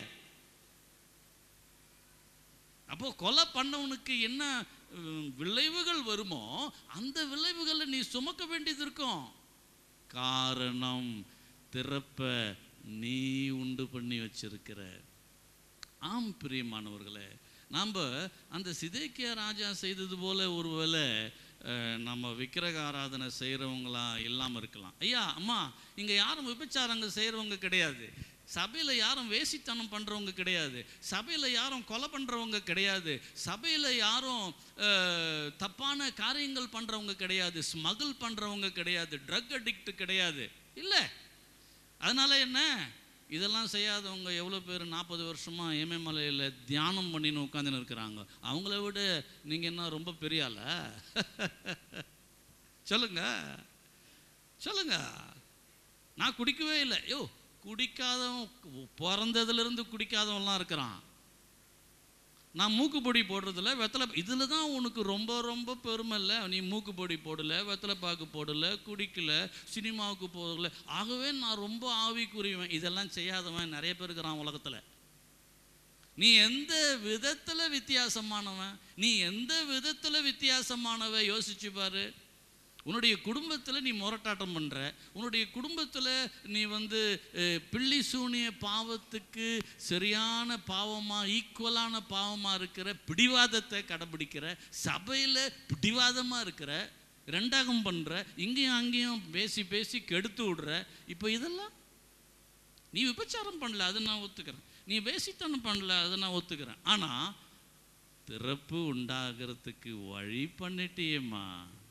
[SPEAKER 1] அப்போ கொலை பண்ணவனுக்கு என்ன உம், விளைவுகள் வருமோ அந்த விளைவுகளை நீ சுமக்க வேண்டியது இருக்கும் காரணம் திறப்ப நீ உண்டு பண்ணி வச்சிருக்கிற ஆம் பிரியமானவர்களே நாம் அந்த சிதைக்கிய ராஜா செய்தது போல ஒருவேளை அஹ், நம்ம விக்கிரக ஆராதனை செய்கிறவங்களா இல்லாமல் இருக்கலாம் ஐயா அம்மா இங்கே யாரும் விபச்சாரங்க செய்கிறவங்க கிடையாது சபையில் யாரும் வேசித்தனம் பண்ணுறவங்க கிடையாது சபையில் யாரும் கொலை பண்ணுறவங்க கிடையாது சபையில் யாரும் அஹ், தப்பான காரியங்கள் பண்ணுறவங்க கிடையாது ஸ்மகிள் பண்ணுறவங்க கிடையாது ட்ரக் அடிக்ட் கிடையாது இல்லை அதனால என்ன இதெல்லாம் செய்யாதவங்க எவ்வளோ பேர் நாற்பது வருஷமாக ஏமேமலையில் தியானம் பண்ணின்னு உட்காந்துன்னு இருக்கிறாங்க அவங்கள விட நீங்கள் என்ன ரொம்ப பெரிய ஆளா சொல்லுங்க சொல்லுங்க நான் குடிக்கவே இல்லை யோ குடிக்காதவன் பிறந்ததுலேருந்து குடிக்காதவன்லாம் இருக்கிறான் நான் மூக்குப்பொடி போடுறதில்ல வெத்தலை இதில் தான் உனக்கு ரொம்ப ரொம்ப பெருமை இல்லை நீ மூக்குப்பொடி போடல வெத்தலை பாக்கு போடல குடிக்கல சினிமாவுக்கு போகல ஆகவே நான் ரொம்ப ஆவிக்குரியவன் இதெல்லாம் செய்யாதவன் நிறைய பேர் இருக்கிறான் உலகத்தில் நீ எந்த விதத்தில் வித்தியாசமானவன் நீ எந்த விதத்தில் வித்தியாசமானவ யோசிச்சு பாரு உன்னுடைய குடும்பத்தில் நீ முரட்டாட்டம் பண்ணுற உன்னுடைய குடும்பத்தில் நீ வந்து அஹ், பில்லி சூனிய பாவத்துக்கு சரியான பாவமாக ஈக்குவலான பாவமாக இருக்கிற பிடிவாதத்தை கடைபிடிக்கிற சபையில் பிடிவாதமாக இருக்கிற ரெண்டாகம் பண்ணுற இங்கேயும் அங்கேயும் பேசி பேசி கெடுத்து விடுற இப்போ இதெல்லாம் நீ விபச்சாரம் பண்ணல அதை நான் ஒத்துக்கிறேன் நீ வேசித்தனம் பண்ணல அதை நான் ஒத்துக்கிறேன் ஆனால் திறப்பு உண்டாகிறதுக்கு வழி பண்ணிட்டியேம்மா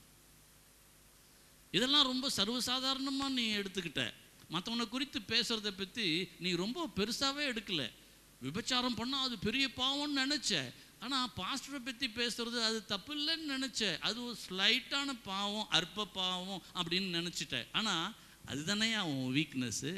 [SPEAKER 1] இதெல்லாம் ரொம்ப சர்வசாதாரணமாக நீ எடுத்துக்கிட்ட மற்றவனை குறித்து பேசுகிறத பற்றி நீ ரொம்ப பெருசாகவே எடுக்கல விபச்சாரம் பண்ணால் அது பெரிய பாவம்னு நினச்ச ஆனால் பாஸ்டரை பற்றி பேசுறது அது தப்பு இல்லைன்னு நினச்ச அது ஒரு ஸ்லைட்டான பாவம் அற்ப பாவம் அப்படின்னு நினச்சிட்ட ஆனால் அதுதானே அவன் வீக்னஸ்ஸு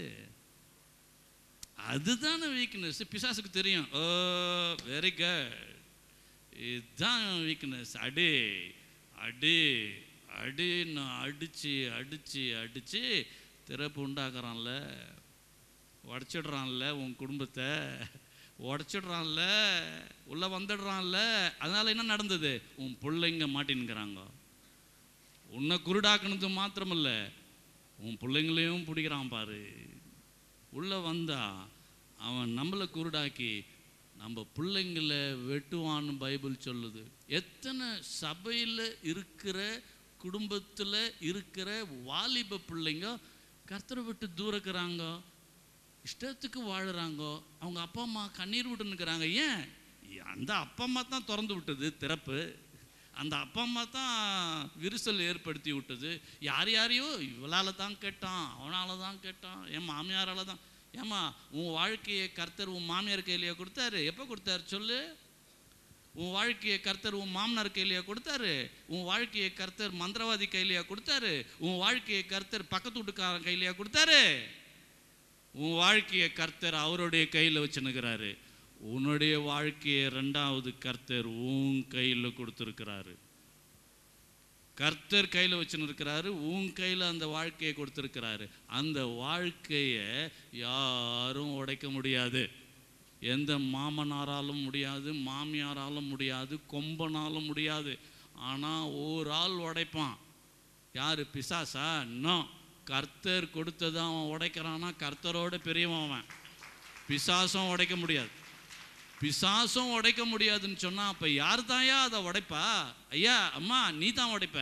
[SPEAKER 1] அதுதானே வீக்னஸ் பிசாசுக்கு தெரியும் ஓ வெரி குட் இதுதான் வீக்னஸ் அடி அடி அடின்னு அடிச்சு அடிச்சு அடிச்சு திறப்பு உண்டாக்குறான்ல உடச்சிடுறான்ல உன் குடும்பத்தை உடச்சிடுறான்ல உள்ளே வந்துடுறான்ல அதனால என்ன நடந்தது உன் பிள்ளைங்க மாட்டின்னுக்கிறாங்க உன்னை குருடாக்குனது மாத்திரமில்ல உன் பிள்ளைங்களையும் பிடிக்கிறான் பாரு உள்ளே வந்தா அவன் நம்மளை குருடாக்கி நம்ம பிள்ளைங்களை வெட்டுவான்னு பைபிள் சொல்லுது எத்தனை சபையில் இருக்கிற குடும்பத்தில் இருக்கிற வாலிப பிள்ளைங்க கர்த்தரை விட்டு தூரக்கிறாங்க இஷ்டத்துக்கு வாழுறாங்க அவங்க அப்பா அம்மா கண்ணீர் விட்டு நிற்கிறாங்க ஏன் அந்த அப்பா அம்மா தான் திறந்து விட்டது திறப்பு அந்த அப்பா அம்மா தான் விரிசல் ஏற்படுத்தி விட்டது யார் யாரையோ இவளால் தான் கேட்டான் அவனால தான் கேட்டான் என் மாமியாரால தான் ஏம்மா உன் வாழ்க்கையை கர்த்தர் உன் மாமியார் கையிலையா கொடுத்தாரு எப்போ கொடுத்தாரு சொல்லு உன் வாழ்க்கையை கர்த்தர் உன் மாமனார் கையிலையா கொடுத்தாரு உன் வாழ்க்கையை கர்த்தர் மந்திரவாதி கையிலையா கொடுத்தாரு உன் வாழ்க்கையை கர்த்தர் பக்கத்து வீட்டுக்காரன் கையிலையா கொடுத்தாரு உன் வாழ்க்கையை கர்த்தர் அவருடைய கையில் வச்சுனுக்கிறாரு உன்னுடைய வாழ்க்கையை ரெண்டாவது கர்த்தர் உன் கையில் கொடுத்துருக்கிறாரு கர்த்தர் கையில் வச்சுன்னு இருக்கிறாரு உன் கையில் அந்த வாழ்க்கையை கொடுத்துருக்கிறாரு அந்த வாழ்க்கையை யாரும் உடைக்க முடியாது எந்த மாமனாராலும் முடியாது மாமியாராலும் முடியாது கொம்பனாலும் முடியாது ஆனால் ஒரு ஆள் உடைப்பான் யார் பிசாசா இன்னும் கர்த்தர் கொடுத்ததை அவன் உடைக்கிறான்னா கர்த்தரோட பெரியவன் அவன் பிசாசும் உடைக்க முடியாது பிசாசும் உடைக்க முடியாதுன்னு சொன்னா அப்ப யார் தாயா அதை உடைப்பா ஐயா அம்மா நீ தான் உடைப்ப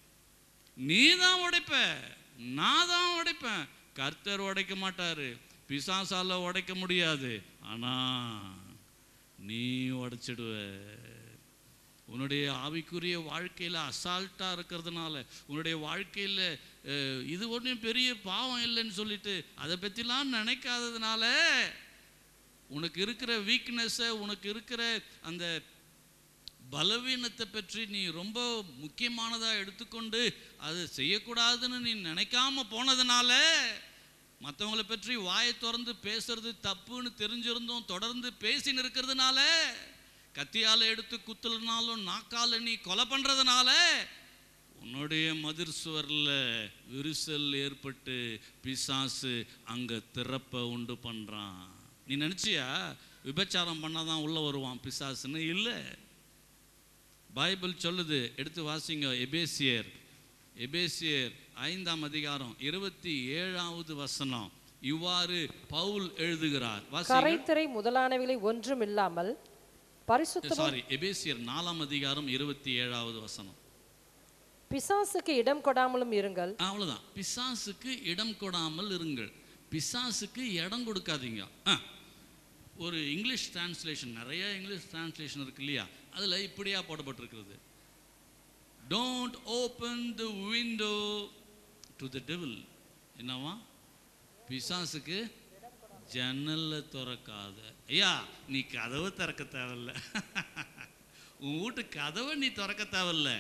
[SPEAKER 1] நீ தான் உடைப்ப நான் தான் உடைப்பேன் கர்த்தர் உடைக்க மாட்டாரு பிசாசால உடைக்க முடியாது ஆனா நீ உடைச்சிடுவ உன்னுடைய ஆவிக்குரிய வாழ்க்கையில் அசால்ட்டாக இருக்கிறதுனால உன்னுடைய வாழ்க்கையில் இது ஒன்றும் பெரிய பாவம் இல்லைன்னு சொல்லிட்டு அதை பற்றிலாம் நினைக்காததுனால உனக்கு இருக்கிற வீக்னஸை உனக்கு இருக்கிற அந்த பலவீனத்தை பற்றி நீ ரொம்ப முக்கியமானதாக எடுத்துக்கொண்டு அதை செய்யக்கூடாதுன்னு நீ நினைக்காம போனதுனால மற்றவங்களை பற்றி வாயை திறந்து பேசுறது தப்புன்னு தெரிஞ்சிருந்தும் தொடர்ந்து பேசின்னு இருக்கிறதுனால கத்தியால் எடுத்து குத்துலனாலும் நாக்கால நீ கொலை பண்ணுறதுனால உன்னுடைய மதிர் சுவரில் விரிசல் ஏற்பட்டு பிசாசு அங்கே திறப்பை உண்டு பண்ணுறான் நீ நினச்சியா விபச்சாரம் பண்ணாதான் உள்ளே வருவான் பிசாசுன்னு இல்லை பைபிள் சொல்லுது எடுத்து வாசிங்க எபேசியர் எபேசியர் ஐந்தாம் அதிகாரம் இருபத்தி ஏழாவது வசனம் இவ்வாறு பவுல் எழுதுகிறார் வாசிங்க
[SPEAKER 2] கரைத்திரை முதலானவைகளை ஒன்றும் இல்லாமல் பரிசுத்தமும்
[SPEAKER 1] சாரி எபேசியர் நாலாம் அதிகாரம் இருபத்தி ஏழாவது வசனம்
[SPEAKER 2] பிசாசுக்கு இடம் கொடாமலும் இருங்கள்
[SPEAKER 1] அவ்வளவுதான் பிசாசுக்கு இடம் கொடாமல் இருங்கள் பிசாசுக்கு இடம் கொடுக்காதீங்க ஆ, ஒரு இங்கிலீஷ் டிரான்ஸ்லேஷன் நிறைய இங்கிலீஷ் டிரான்ஸ்லேஷன் இருக்கு இல்லையா அதில் இப்படியா போடப்பட்டிருக்கிறது don't open the window to the devil என்னவா பிசாசுக்கு ஜன்னல்ல திறக்காத ஐயா நீ கதவை திறக்க தேவையில்ல உன் வீட்டு கதவை நீ திறக்க தேவையில்ல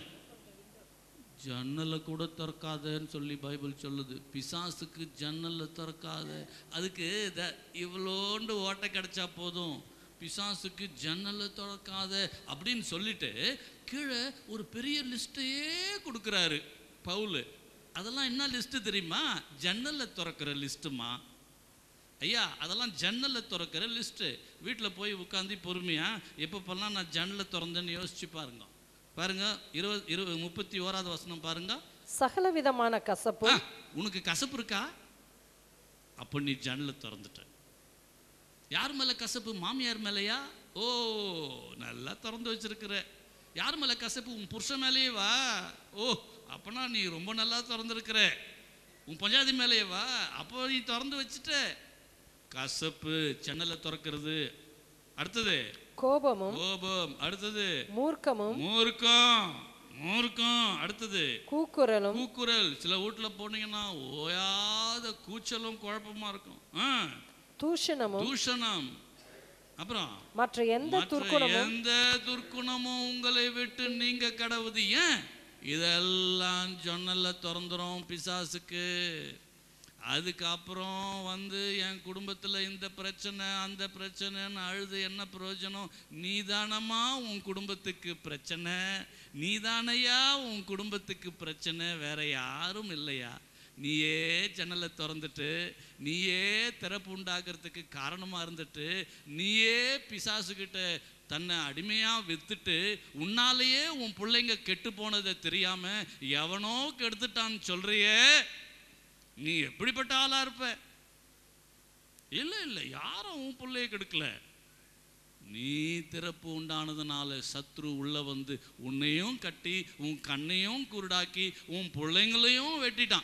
[SPEAKER 1] ஜன்னலை கூட திறக்காதன்னு சொல்லி பைபிள் சொல்லுது பிசாசுக்கு ஜன்னலை திறக்காத அதுக்கு த இவ்வளோண்டு ஓட்டை கிடைச்சா போதும் பிசாசுக்கு ஜன்னலை திறக்காத அப்படின்னு சொல்லிட்டு கீழே ஒரு பெரிய லிஸ்ட்டையே கொடுக்குறாரு பவுல் அதெல்லாம் என்ன லிஸ்ட்டு தெரியுமா ஜன்னலை திறக்கிற லிஸ்ட்டுமா ஐயா அதெல்லாம் ஜன்னலை திறக்கிற லிஸ்ட்டு வீட்டில் போய் உட்காந்து பொறுமையாக எப்பப்பெல்லாம் நான் ஜன்னலை திறந்தேன்னு யோசிச்சு பாருங்க பாருங்க இருபது இருபது முப்பத்தி ஓராவது வசனம் பாருங்க
[SPEAKER 2] சகலவிதமான கசப்பு
[SPEAKER 1] ஆ, உனக்கு கசப்பு இருக்கா அப்போ நீ ஜன்னலை திறந்துட்ட யார் மேலே கசப்பு மாமியார் மேலேயா ஓ நல்லா திறந்து வச்சிருக்கிற யார் மேலே கசப்பு உன் புருஷன் மேலேயே வா ஓ அப்பனா நீ ரொம்ப நல்லா திறந்துருக்கிற உன் பஞ்சாதி மேலேயே வா அப்போ நீ திறந்து வச்சுட்ட கசப்பு ஜன்னலை திறக்கிறது அடுத்தது
[SPEAKER 2] கோபமும்
[SPEAKER 1] கோபம் அடுத்தது
[SPEAKER 2] மூர்க்கமும்
[SPEAKER 1] மூர்க்கம் மூர்க்கம் அடுத்தது
[SPEAKER 2] கூக்குரலும்
[SPEAKER 1] கூக்குரல் சில வீட்டில் போனீங்கன்னா ஓயாத கூச்சலும் குழப்பமா இருக்கும் ஆ,
[SPEAKER 2] தூஷணமும்
[SPEAKER 1] தூஷணம் அப்புறம்
[SPEAKER 2] மற்ற எந்த
[SPEAKER 1] மற்ற
[SPEAKER 2] துர்க்குணமும்
[SPEAKER 1] எந்த துர்க்குணமும் உங்களை விட்டு நீங்க கடவுது ஏன் இதெல்லாம் ஜன்னல்ல திறந்துரும் பிசாசுக்கு அதுக்கப்புறம் வந்து என் குடும்பத்தில் இந்த பிரச்சனை அந்த பிரச்சனைன்னு அழுது என்ன பிரயோஜனம் நீதானம்மா உன் குடும்பத்துக்கு பிரச்சனை நீதானையா உன் குடும்பத்துக்கு பிரச்சனை வேற யாரும் இல்லையா நீயே ஜன்னலை திறந்துட்டு நீயே திறப்பு உண்டாகிறதுக்கு காரணமாக இருந்துட்டு நீயே பிசாசுகிட்ட தன்னை அடிமையாக வித்துட்டு உன்னாலேயே உன் பிள்ளைங்க கெட்டு போனதை தெரியாம எவனோ கெடுத்துட்டான்னு சொல்றியே நீ எப்படிப்பட்ட ஆளா இருப்ப இல்லை இல்லை யாரும் உன் பிள்ளைய கெடுக்கல நீ திறப்பு உண்டானதுனால சத்ரு உள்ள வந்து உன்னையும் கட்டி உன் கண்ணையும் குருடாக்கி உன் பிள்ளைங்களையும் வெட்டிட்டான்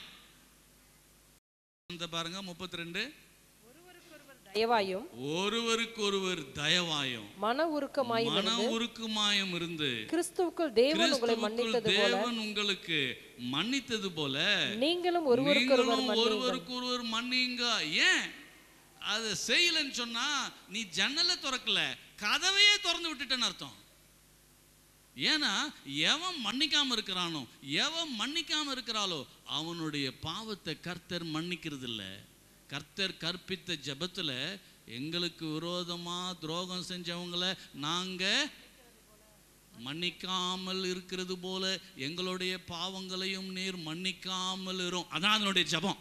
[SPEAKER 1] இந்த பாருங்க முப்பத்தி ரெண்டு
[SPEAKER 2] தயவாயும்
[SPEAKER 1] ஒருவருக்கொருவர் தயவாயும்
[SPEAKER 2] மன உருக்கமாயும்
[SPEAKER 1] மன உருக்குமாயம் இருந்து
[SPEAKER 2] கிறிஸ்துவுக்குள் தேவன் உங்களை
[SPEAKER 1] கிறிஸ்துவுக்குள்
[SPEAKER 2] மன்னித்தது போல
[SPEAKER 1] தேவன் உங்களுக்கு மன்னித்தது போல
[SPEAKER 2] நீங்களும் ஒருவருக்கொருவர்
[SPEAKER 1] நீங்களும்
[SPEAKER 2] மன்னியுங்கள்
[SPEAKER 1] ஒருவருக்கு ஒருவர் மன்னிங்க ஏன் அதை செய்யலன்னு சொன்னா நீ ஜன்னலை திறக்கல கதவையே திறந்து விட்டுட்டேன்னு அர்த்தம் ஏன்னா எவன் மன்னிக்காம இருக்கிறானோ எவன் மன்னிக்காம இருக்கிறாளோ அவனுடைய பாவத்தை கர்த்தர் மன்னிக்கிறது இல்ல கர்த்தர் கற்பித்த ஜெபத்துல எங்களுக்கு விரோதமா துரோகம் செஞ்சவங்கள நாங்க மன்னிக்காமல் இருக்கிறது போல எங்களுடைய பாவங்களையும் நீர் மன்னிக்காமல் இரும் அதான் அதனுடைய ஜெபம்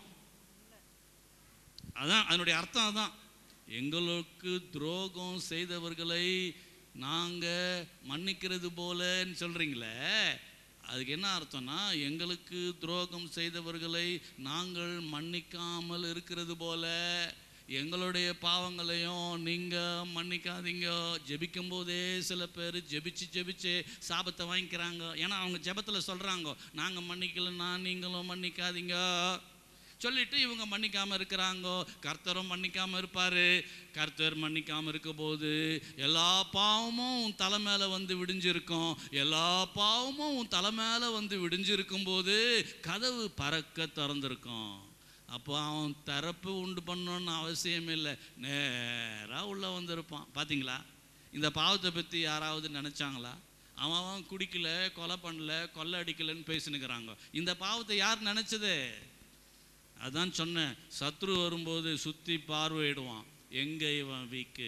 [SPEAKER 1] அதான் அதனுடைய அர்த்தம் அதான் எங்களுக்கு துரோகம் செய்தவர்களை நாங்க மன்னிக்கிறது போலன்னு சொல்றீங்களே அதுக்கு என்ன அர்த்தம்னா எங்களுக்கு துரோகம் செய்தவர்களை நாங்கள் மன்னிக்காமல் இருக்கிறது போல எங்களுடைய பாவங்களையும் நீங்க மன்னிக்காதீங்க ஜெபிக்கும் போதே சில பேர் ஜெபிச்சு ஜெபிச்சு சாபத்தை வாங்கிக்கிறாங்க ஏன்னா அவங்க ஜெபத்துல சொல்றாங்க நாங்க மன்னிக்கலன்னா நீங்களும் மன்னிக்காதீங்க சொல்லிட்டு இவங்க மன்னிக்காம இருக்கிறாங்க கர்த்தரும் மன்னிக்காம இருப்பாரு கர்த்தர் மன்னிக்காம இருக்க போது எல்லா பாவமும் உன் தலை மேல வந்து விடிஞ்சிருக்கும் எல்லா பாவமும் உன் தலை மேல வந்து விடிஞ்சிருக்கும் போது கதவு பறக்க திறந்திருக்கும் அப்போ அவன் திறப்பு உண்டு பண்ணணும்னு அவசியம் இல்லை நேராக உள்ள வந்திருப்பான் பாத்தீங்களா இந்த பாவத்தை பற்றி யாராவது நினச்சாங்களா அவன் அவன் குடிக்கல கொலை பண்ணல கொள்ளை அடிக்கலைன்னு பேசினுக்கிறாங்க இந்த பாவத்தை யார் நினச்சது அதான் சொன்னேன் சத்ரு வரும்போது சுற்றி பார்வையிடுவான் எங்கே இவன் வீக்கு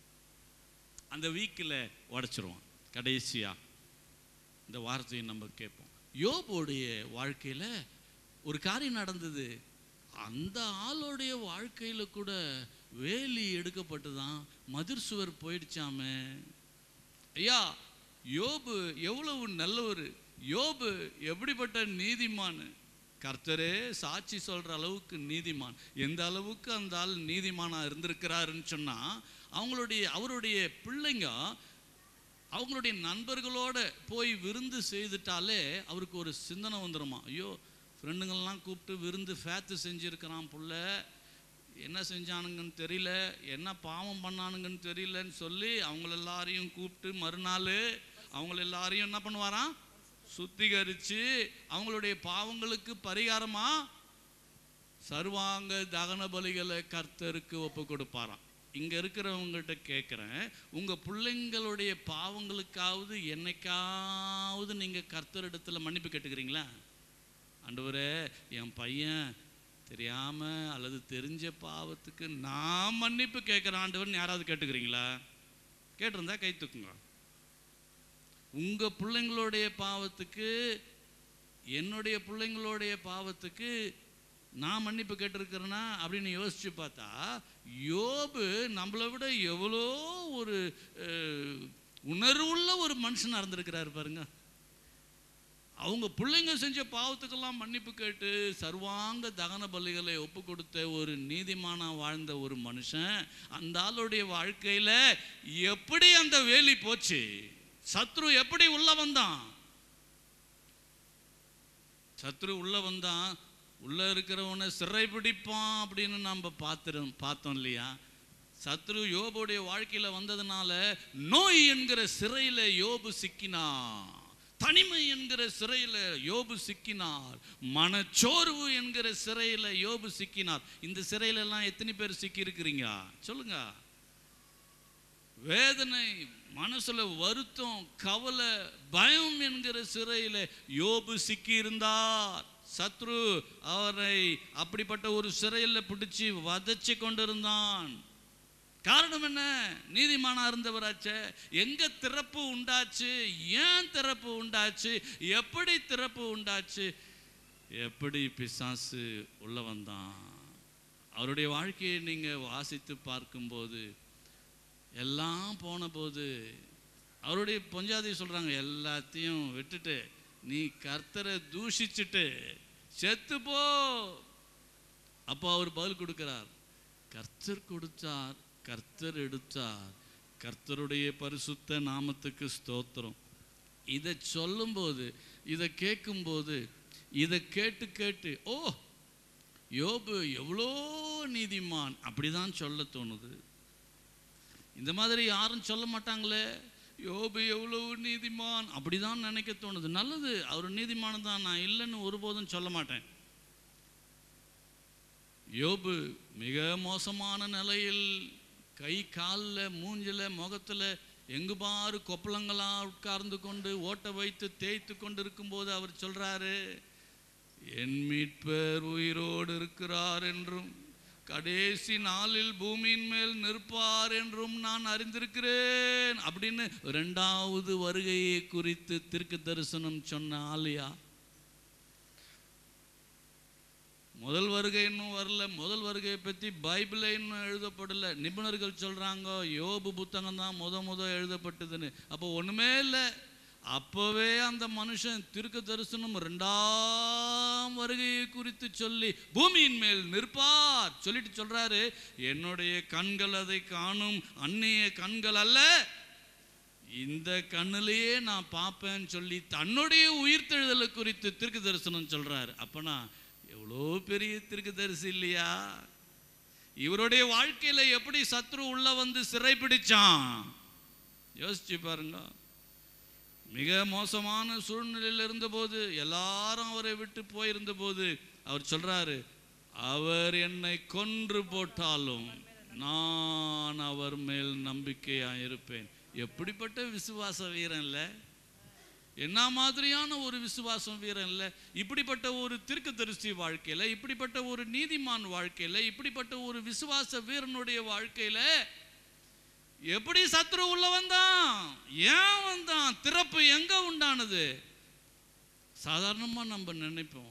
[SPEAKER 1] அந்த வீக்கில் உடைச்சிருவான் கடைசியா இந்த வார்த்தையை நம்ம கேட்போம் யோபுடைய வாழ்க்கையில் ஒரு காரியம் நடந்தது அந்த ஆளுடைய வாழ்க்கையில் கூட வேலி எடுக்கப்பட்டுதான் மதிர் சுவர் போயிடுச்சாமே ஐயா யோபு எவ்வளவு நல்லவர் யோபு எப்படிப்பட்ட நீதிமான் கர்த்தரே சாட்சி சொல்ற அளவுக்கு நீதிமான் எந்த அளவுக்கு அந்த ஆள் நீதிமானா இருந்திருக்கிறாருன்னு சொன்னா அவங்களுடைய அவருடைய பிள்ளைங்க அவங்களுடைய நண்பர்களோட போய் விருந்து செய்துட்டாலே அவருக்கு ஒரு சிந்தனை வந்துருமா ஐயோ ஃப்ரெண்டுங்கள்லாம் கூப்பிட்டு விருந்து ஃபேத்து செஞ்சுருக்கிறான் புள்ள என்ன செஞ்சானுங்கன்னு தெரியல என்ன பாவம் பண்ணானுங்கன்னு தெரியலன்னு சொல்லி அவங்கள எல்லாரையும் கூப்பிட்டு மறுநாள் அவங்கள எல்லாரையும் என்ன பண்ணுவாராம் சுத்திகரித்து அவங்களுடைய பாவங்களுக்கு பரிகாரமா சர்வாங்க தகன பலிகளை கர்த்தருக்கு ஒப்பு கொடுப்பாராம் இங்க இருக்கிறவங்ககிட்ட கேட்குறேன் உங்க பிள்ளைங்களுடைய பாவங்களுக்காவது என்னைக்காவது நீங்க கர்த்தரிடத்துல மன்னிப்பு கேட்டுக்கிறீங்களா ஆண்டவரே என் பையன் தெரியாம அல்லது தெரிஞ்ச பாவத்துக்கு நான் மன்னிப்பு கேட்குறேன் ஆண்டவர்னு யாராவது கேட்டுக்கிறீங்களா கேட்டிருந்தா கை தூக்குங்க உங்க பிள்ளைங்களுடைய பாவத்துக்கு என்னுடைய பிள்ளைங்களுடைய பாவத்துக்கு நான் மன்னிப்பு கேட்டிருக்கிறேன்னா அப்படின்னு யோசிச்சு பார்த்தா யோபு நம்மளை விட எவ்வளோ ஒரு அஹ், உணர்வுள்ள ஒரு மனுஷனா இருந்திருக்கிறாரு பாருங்க அவங்க பிள்ளைங்க செஞ்ச பாவத்துக்கெல்லாம் மன்னிப்பு கேட்டு சர்வாங்க தகன பலிகளை ஒப்பு கொடுத்த ஒரு நீதிமானா வாழ்ந்த ஒரு மனுஷன் அந்த ஆளுடைய வாழ்க்கையில எப்படி அந்த வேலி போச்சு சத்ரு எப்படி உள்ள வந்தான் சத்ரு உள்ள வந்தான் உள்ள இருக்கிறவனை சிறை பிடிப்பான் அப்படின்னு நம்ம பார்த்துறோம் பார்த்தோம் இல்லையா சத்ரு யோபுடைய வாழ்க்கையில வந்ததுனால நோய் என்கிற சிறையில யோபு சிக்கினான் தனிமை என்கிற சிறையில யோபு சிக்கினார் மனச்சோர்வு என்கிற சிறையில யோபு சிக்கினார் இந்த சிறையில எல்லாம் எத்தனை பேர் சிக்கி இருக்கிறீங்க சொல்லுங்க வேதனை மனசுல வருத்தம் கவலை பயம் என்கிற சிறையில யோபு சிக்கி இருந்தார் சத்ரு அவரை அப்படிப்பட்ட ஒரு சிறையில் பிடிச்சு வதைச்சு கொண்டிருந்தான் காரணம் என்ன நீதிமானா இருந்தவராச்சே எங்க திறப்பு உண்டாச்சு ஏன் திறப்பு உண்டாச்சு எப்படி திறப்பு உண்டாச்சு எப்படி பிசாசு உள்ள வந்தான் அவருடைய வாழ்க்கையை நீங்க வாசித்து பார்க்கும்போது எல்லாம் போன போது அவருடைய பொஞ்சாதி சொல்றாங்க எல்லாத்தையும் விட்டுட்டு நீ கர்த்தரை தூஷிச்சுட்டு செத்து போ அப்போ அவர் பதில் கொடுக்கிறார் கர்த்தர் கொடுத்தார் கர்த்தர் எடுத்தார் கர்த்தருடைய பரிசுத்த நாமத்துக்கு ஸ்தோத்திரம் இதை சொல்லும்போது இதை கேட்கும்போது இதை கேட்டு கேட்டு ஓ யோபு எவ்வளோ நீதிமான் அப்படிதான் சொல்ல தோணுது இந்த மாதிரி யாரும் சொல்ல மாட்டாங்களே யோபு எவ்வளவு நீதிமான் அப்படிதான் நினைக்க தோணுது நல்லது அவர் நீதிமான் தான் நான் இல்லைன்னு ஒருபோதும் சொல்ல மாட்டேன் யோபு மிக மோசமான நிலையில் கை காலில் மூஞ்சில முகத்தில் எங்கு பாரு கொப்பளங்களா உட்கார்ந்து கொண்டு ஓட்ட வைத்து தேய்த்து கொண்டு இருக்கும்போது அவர் சொல்றாரு என் மீட்பர் உயிரோடு இருக்கிறார் என்றும் கடைசி நாளில் பூமியின் மேல் நிற்பார் என்றும் நான் அறிந்திருக்கிறேன் அப்படின்னு ரெண்டாவது வருகையை குறித்து திருக்கு தரிசனம் சொன்ன ஆலியா முதல் வருகை இன்னும் வரல முதல் வருகையை பற்றி பைபிளே இன்னும் எழுதப்படல நிபுணர்கள் சொல்கிறாங்க யோபு புத்தகம் தான் முத முத எழுதப்பட்டதுன்னு அப்போ ஒன்றுமே இல்லை அப்போவே அந்த மனுஷன் திருக்கு தரிசனம் ரெண்டாம் வருகையை குறித்து சொல்லி பூமியின் மேல் நிற்பார் சொல்லிட்டு சொல்றாரு என்னுடைய கண்கள் அதை காணும் அந்நிய கண்கள் அல்ல இந்த கண்ணிலேயே நான் பார்ப்பேன்னு சொல்லி தன்னுடைய உயிர்த்தெழுதலை குறித்து திருக்கு தரிசனம் சொல்றாரு அப்பனா எவ்வளோ பெரிய திருக்கு தரிசி இல்லையா இவருடைய வாழ்க்கையில எப்படி சத்ரு உள்ள வந்து சிறை பிடிச்சான் யோசிச்சு பாருங்க மிக மோசமான சூழ்நிலையில் இருந்தபோது எல்லாரும் அவரை விட்டு போயிருந்த போது அவர் சொல்றாரு அவர் என்னை கொன்று போட்டாலும் நான் அவர் மேல் நம்பிக்கையாக இருப்பேன் எப்படிப்பட்ட விசுவாச வீரன் இல்லை என்ன மாதிரியான ஒரு விசுவாசம் வீரன் இல்லை இப்படிப்பட்ட ஒரு தீர்க்கதரிசி வாழ்க்கையில இப்படிப்பட்ட ஒரு நீதிமான் வாழ்க்கையில இப்படிப்பட்ட ஒரு விசுவாச வீரனுடைய வாழ்க்கையில எப்படி சத்ரு உள்ள வந்தான் ஏன் வந்தான் திறப்பு எங்க உண்டானது சாதாரணமா நம்ம நினைப்போம்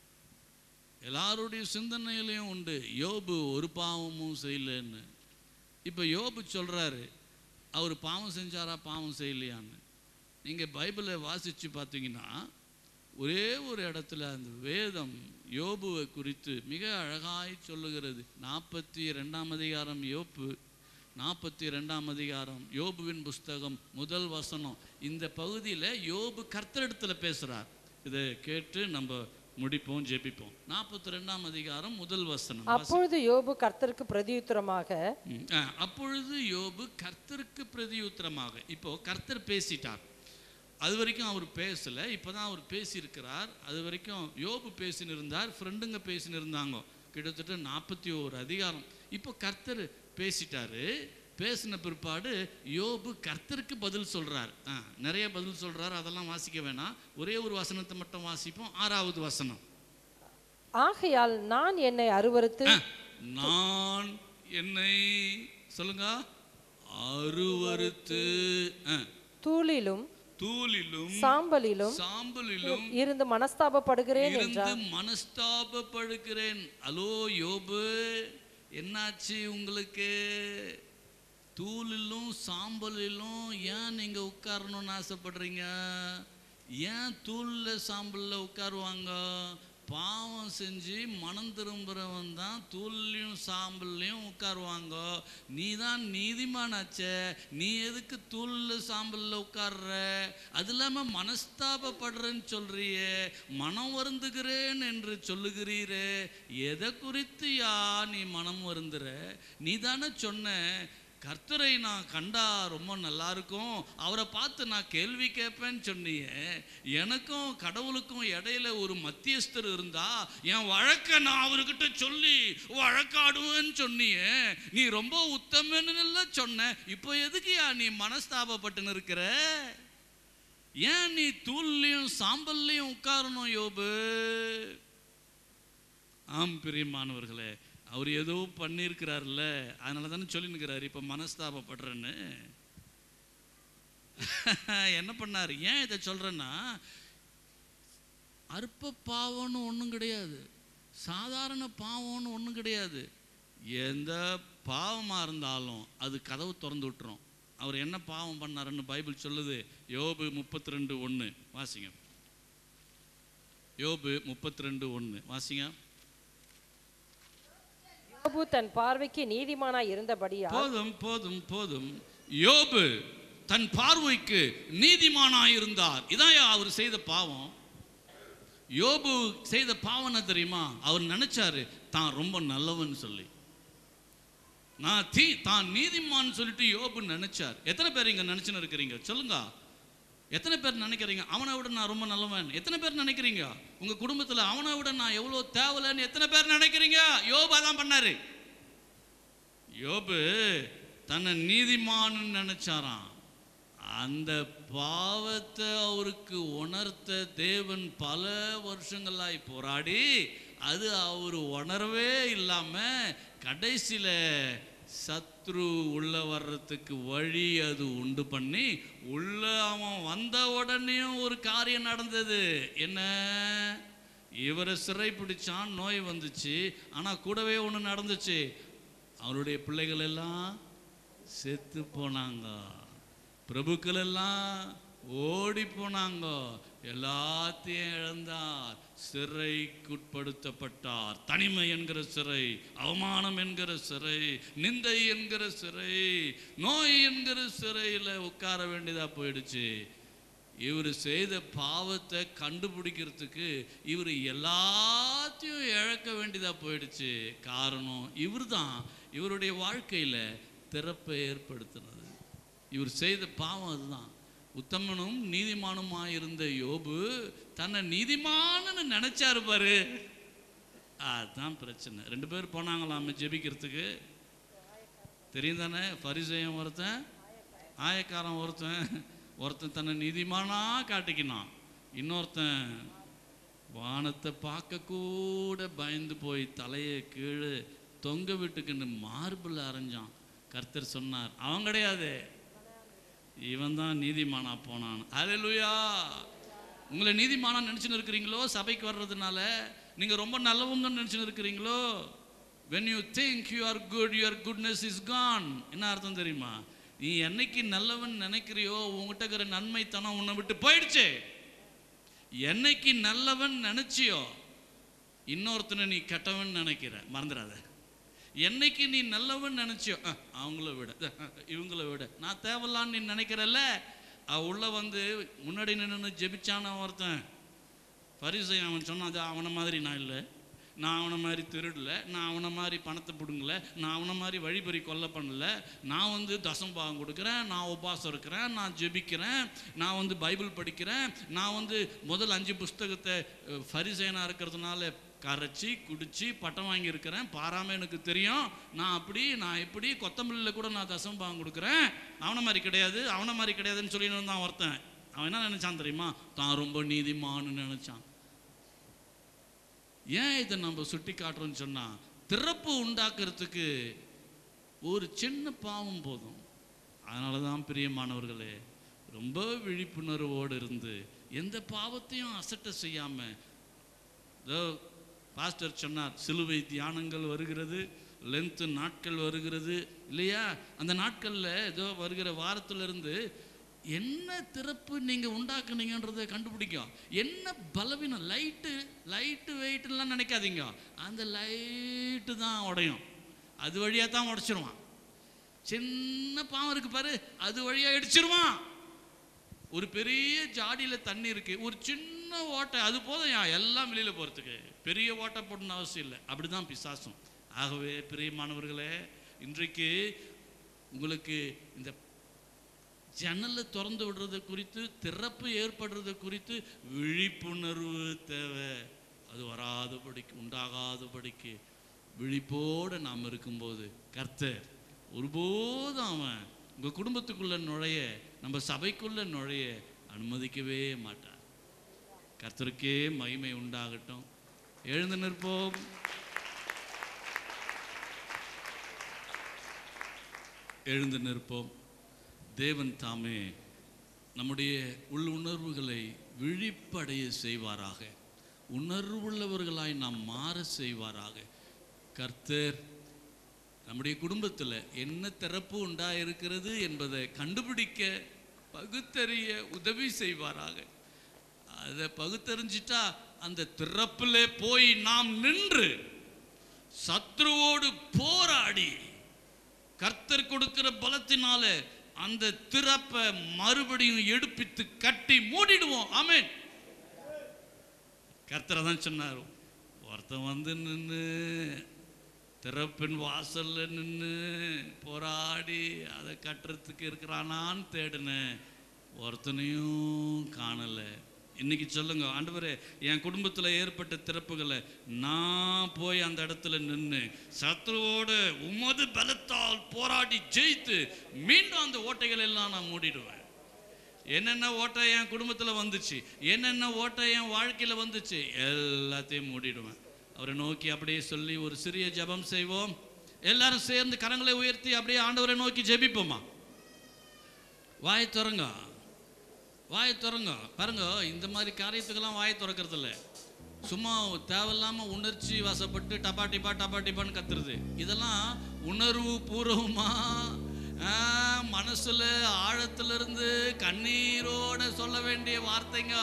[SPEAKER 1] எல்லாருடைய சிந்தனையிலையும் உண்டு யோபு ஒரு பாவமும் செய்யலன்னு இப்போ யோபு சொல்றாரு அவர் பாவம் செஞ்சாரா பாவம் செய்யலையான்னு நீங்க பைபிளை வாசிச்சு பார்த்தீங்கன்னா ஒரே ஒரு இடத்துல அந்த வேதம் யோபுவை குறித்து மிக அழகாய் சொல்லுகிறது நாற்பத்தி ரெண்டாம் அதிகாரம் யோப்பு நாற்பத்தி ரெண்டாம் அதிகாரம் யோபுவின் புஸ்தகம் முதல் வசனம் இந்த பகுதியில் யோபு கர்த்தரிடத்துல பேசுறார் இதை கேட்டு நம்ம முடிப்போம் ஜெபிப்போம் நாற்பத்தி ரெண்டாம் அதிகாரம் முதல் வசனம்
[SPEAKER 2] அப்பொழுது யோபு கர்த்தருக்கு பிரதியுத்தரமாக
[SPEAKER 1] ம். ஆ, அப்பொழுது யோபு கர்த்தருக்கு பிரதியுத்தரமாக இப்போ கர்த்தர் பேசிட்டார் அது வரைக்கும் அவர் பேசல இப்பதான் அவர் பேசியிருக்கிறார் அது வரைக்கும் யோபு பேசின்னு இருந்தார் ஃப்ரெண்டுங்க பேசின்னு இருந்தாங்க கிட்டத்தட்ட நாற்பத்தி ஓரு அதிகாரம் இப்போ கர்த்தர் பேசிட்டாரு பேசின பிற்பாடு யோபு கர்த்தருக்கு பதில் சொல்றார் ஆ, நிறைய பதில் சொல்றார் அதெல்லாம் வாசிக்க வேணாம் ஒரே ஒரு வசனத்தை மட்டும் வாசிப்போம் ஆறாவது வசனம்
[SPEAKER 2] ஆகையால் நான் என்னை அருவருத்து
[SPEAKER 1] ஆ, நான் என்னை சொல்லுங்க அருவருத்து ஆ,
[SPEAKER 2] தூளிலும்
[SPEAKER 1] தூளிலும்
[SPEAKER 2] சாம்பலிலும்
[SPEAKER 1] சாம்பலிலும்
[SPEAKER 2] இருந்து மனஸ்தாபப்படுகிறேன்
[SPEAKER 1] இருந்து
[SPEAKER 2] என்றார்
[SPEAKER 1] மனஸ்தாபப்படுகிறேன் அலோ யோபு என்னாச்சு உங்களுக்கு தூளிலும் சாம்பலிலும் ஏன் நீங்க உட்காரணும்னு ஆசைப்படுறீங்க ஏன் தூள்ல சாம்பல்ல உட்காருவாங்க பாவம் செஞ்சு மனம் திரும்புறவன் தான் தூள்லையும் சாம்பல்லையும் உட்காருவாங்க நீ தான் நீதிமானாச்சே நீ எதுக்கு தூள்ல சாம்பல்ல உட்கார்ற அது இல்லாம மனஸ்தாபப்படுறேன்னு சொல்றியே மனம் வருந்துகிறேன் என்று சொல்லுகிறீரே எதை குறித்து யா நீ மனம் வருந்துற நீ தானே சொன்ன கர்த்தரை நான் கண்டா ரொம்ப நல்லா இருக்கும் அவரை பார்த்து நான் கேள்வி கேட்பேன்னு சொன்னியே எனக்கும் கடவுளுக்கும் இடையில ஒரு மத்தியஸ்தர் இருந்தா என் வழக்க நான் அவர்கிட்ட சொல்லி வழக்காடுவேன்னு சொன்னியே நீ ரொம்ப உத்தமன்னு சொன்ன இப்போ எதுக்குயா நீ மனஸ்தாபப்பட்டுன்னு இருக்கிற ஏன் நீ தூள்லையும் சாம்பல்லையும் உட்காரணும் யோபு ஆம் பிரியமானவர்களே அவர் ஏதோ பண்ணியிருக்கிறார்ல அதனால தானே சொல்லினுக்கிறாரு இப்போ மனஸ்தாபப்படுறேன்னு என்ன பண்ணார் ஏன் இதை சொல்கிறேன்னா அற்ப பாவம்னு ஒன்றும் கிடையாது சாதாரண பாவம்னு ஒன்றும் கிடையாது எந்த பாவமாக இருந்தாலும் அது கதவு திறந்து விட்டுரும் அவர் என்ன பாவம் பண்ணாருன்னு பைபிள் சொல்லுது யோபு முப்பத்தி ரெண்டு ஒன்று வாசிங்க யோபு முப்பத்தி ரெண்டு ஒன்று வாசிங்க
[SPEAKER 2] யோபு தன் பார்வைக்கு நீதிமானாய் இருந்தபடியா
[SPEAKER 1] போதும் போதும் போதும் யோபு தன் பார்வைக்கு நீதிமானாயிருந்தார் இதான் அவர் செய்த பாவம் யோபு செய்த பாவம் என்ன தெரியுமா அவர் நினைச்சாரு தான் ரொம்ப நல்லவன் சொல்லி நான் தீ தான் நீதிமான் சொல்லிட்டு யோபு நினைச்சார் எத்தனை பேர் இங்க நினைச்சுன்னு இருக்கிறீங்க சொல்லுங்க எத்தனை பேர் நினைக்கிறீங்க அவனை விட நான் ரொம்ப நல்லவன் எத்தனை பேர் நினைக்கிறீங்க உங்க குடும்பத்துல அவனை விட நான் எவ்வளவு தேவலைன்னு எத்தனை பேர் நினைக்கிறீங்க யோபு அதான் பண்ணாரு யோபு தன்னை நீதிமான்னு நினைச்சாராம் அந்த பாவத்தை அவருக்கு உணர்த்த தேவன் பல வருஷங்களாய் போராடி அது அவர் உணரவே இல்லாம கடைசியில சத்ரு உள்ள வர்றதுக்கு வழி அது உண்டு பண்ணி உள்ள அவன் வந்த உடனேயும் ஒரு காரியம் நடந்தது என்ன இவரை சிறை பிடிச்சான் நோய் வந்துச்சு ஆனா கூடவே ஒன்று நடந்துச்சு அவருடைய பிள்ளைகள் எல்லாம் செத்து போனாங்க பிரபுக்கள் எல்லாம் ஓடி போனாங்க எல்லாத்தையும் இழந்தார் சிறைக்குட்படுத்தப்பட்டார் தனிமை என்கிற சிறை அவமானம் என்கிற சிறை நிந்தை என்கிற சிறை நோய் என்கிற சிறையில் உட்கார வேண்டியதா போயிடுச்சு இவர் செய்த பாவத்தை கண்டுபிடிக்கிறதுக்கு இவர் எல்லாத்தையும் இழக்க வேண்டியதா போயிடுச்சு காரணம் இவர்தான் இவருடைய வாழ்க்கையில திறப்பை ஏற்படுத்தினது இவர் செய்த பாவம் அதுதான் உத்தமனும் நீதிமானுமாய் இருந்த யோபு தன்னை நீதிமான்னு நினைச்சாரு பாரு அதான் பிரச்சனை ரெண்டு பேர் போனாங்களாம் ஜெபிக்கிறதுக்கு தெரியும் தானே பரிசெயம் ஒருத்தன் ஆயக்காரன் ஒருத்தன் ஒருத்தன் தன்னை நீதிமானா காட்டிக்கினான் இன்னொருத்தன் வானத்தை பார்க்க கூட பயந்து போய் தலையை கீழே தொங்க விட்டுக்குன்னு மார்பிள் அரைஞ்சான் கர்த்தர் சொன்னார் அவன் கிடையாது இவன் தான் நீதிமானா போனான் ஹalleluya உங்களை நீதிமானா நினச்சின்னு இருக்கிறீங்களோ சபைக்கு வர்றதுனால நீங்கள் ரொம்ப நல்லவங்கன்னு நினச்சின்னு இருக்கிறீங்களோ when you think you are good your goodness is gone என்ன அர்த்தம் தெரியுமா நீ என்னைக்கு நல்லவன் நினைக்கிறியோ உங்ககிட்ட இருக்கிற நன்மைத்தனம் உன்னை விட்டு போயிடுச்சு என்னைக்கு நல்லவன் நினைச்சியோ இன்னொருத்தனை நீ கெட்டவன் நினைக்கிற மறந்துடாத என்னைக்கு நீ நல்லவன் நினைச்சியோ அஹ், அவங்கள விட அஹ், இவங்கள விட நான் தேவலான்னு நீ நினைக்கிறல்ல அவ உள்ள வந்து முன்னாடி நின்று ஜெபிச்சான ஒருத்தன் பரிசை அவன் சொன்னான் அது அவனை மாதிரி நான் இல்லை நான் அவனை மாதிரி திருடல நான் அவனை மாதிரி பணத்தை பிடுங்கல நான் அவனை மாதிரி வழிபறி கொல்லை பண்ணல நான் வந்து தசம் பாகம் கொடுக்குறேன் நான் உபாசம் இருக்கிறேன் நான் ஜெபிக்கிறேன் நான் வந்து பைபிள் படிக்கிறேன் நான் வந்து முதல் அஞ்சு புஸ்தகத்தை ஃபரிசேனாக இருக்கிறதுனால கரைச்சி குடிச்சு பட்டம் வாங்கியிருக்கிறேன் பாராம எனக்கு தெரியும் நான் அப்படி நான் இப்படி கொத்தமல்லியில் கூட நான் தசம் பாகம் கொடுக்குறேன் அவனை மாதிரி கிடையாது அவனை மாதிரி கிடையாதுன்னு சொல்லி இருந்தான் ஒருத்தன் அவன் என்ன நினைச்சான் தெரியுமா தான் ரொம்ப நீதிமான்னு நினைச்சான் ஏன் இதை நம்ம சுட்டி காட்டுறோம்னு சொன்னா திறப்பு உண்டாக்குறதுக்கு ஒரு சின்ன பாவம் போதும் அதனால தான் பிரியமானவர்களே ரொம்ப விழிப்புணர்வோடு இருந்து எந்த பாவத்தையும் அசட்ட செய்யாம இதோ பாஸ்டர் சொன்னார் சிலுவை தியானங்கள் வருகிறது லென்த்து நாட்கள் வருகிறது இல்லையா அந்த நாட்களில் ஏதோ வருகிற வாரத்திலிருந்து என்ன திறப்பு நீங்கள் உண்டாக்குனீங்கன்றதை கண்டுபிடிக்கும் என்ன பலவீனம் லைட்டு லைட்டு வெயிட்லாம் நினைக்காதீங்க அந்த லைட்டு தான் உடையும் அது வழியாக தான் உடைச்சிருவான் சின்ன பாவம் இருக்கு பாரு அது வழியாக இடிச்சிருவான் ஒரு பெரிய ஜாடியில் தண்ணி இருக்கு ஒரு சின்ன ஓட்டை அது போதும் யா எல்லாம் வெளியில் போகிறதுக்கு பெரிய ஓட்டை போடணும்னு அவசியம் இல்லை அப்படிதான் பிசாசும் ஆகவே பிரியமானவர்களே இன்றைக்கு உங்களுக்கு இந்த ஜன்னலை திறந்து விடுறது குறித்து திறப்பு ஏற்படுறது குறித்து விழிப்புணர்வு தேவை அது வராதபடிக்கு உண்டாகாதபடிக்கு விழிப்போடு நாம் இருக்கும்போது கர்த்தர் ஒருபோதும் அவன் உங்கள் குடும்பத்துக்குள்ள நுழைய நம்ம சபைக்குள்ள நுழைய அனுமதிக்கவே மாட்டார் கர்த்தருக்கே மகிமை உண்டாகட்டும் எழுந்து நிற்போம் எழுந்து நிற்போம் தேவன் தாமே நம்முடைய உள் உணர்வுகளை விழிப்படைய செய்வாராக உணர்வுள்ளவர்களாய் நாம் மாற செய்வாராக கர்த்தர் நம்முடைய குடும்பத்தில் என்ன திறப்பு உண்டாயிருக்கிறது என்பதை கண்டுபிடிக்க பகுத்தறிய உதவி செய்வாராக அதை பகுத்தறிஞ்சிட்டா அந்த திறப்பிலே போய் நாம் நின்று சத்ருவோடு போராடி கர்த்தர் கொடுக்கிற பலத்தினால அந்த திறப்பை மறுபடியும் எடுப்பித்து கட்டி மூடிடுவோம் ஆமென் கர்த்தரை தான் சொன்னார் ஒருத்தன் வந்து நின்று திறப்பின் வாசல்ல நின்று போராடி அதை கட்டுறதுக்கு இருக்கிறானான்னு தேடினேன் ஒருத்தனையும் காணலை இன்னைக்கு சொல்லுங்க ஆண்டவரே என் குடும்பத்தில் ஏற்பட்ட திறப்புகளை நான் போய் அந்த இடத்துல நின்று சத்ருவோடு உமது பலத்தால் போராடி ஜெயித்து மீண்டும் அந்த ஓட்டைகள் எல்லாம் நான் மூடிடுவேன் என்னென்ன ஓட்டை என் குடும்பத்தில் வந்துச்சு என்னென்ன ஓட்டை என் வாழ்க்கையில் வந்துச்சு எல்லாத்தையும் மூடிடுவேன் அவரை நோக்கி அப்படியே சொல்லி ஒரு சிறிய ஜெபம் செய்வோம் எல்லாரும் சேர்ந்து கரங்களை உயர்த்தி அப்படியே ஆண்டவரை நோக்கி ஜெபிப்போமா வாயை திறங்க வாயை திறங்க பாருங்க இந்த மாதிரி காரியத்துக்கெல்லாம் வாயை திறக்கிறது இல்லை சும்மா தேவையில்லாம உணர்ச்சி வசப்பட்டு டபா டிபா டபா டிபான்னு கத்துறது இதெல்லாம் உணர்வு பூர்வமா ஆ, மனசுல ஆழத்துல இருந்து கண்ணீரோட சொல்ல வேண்டிய வார்த்தைங்க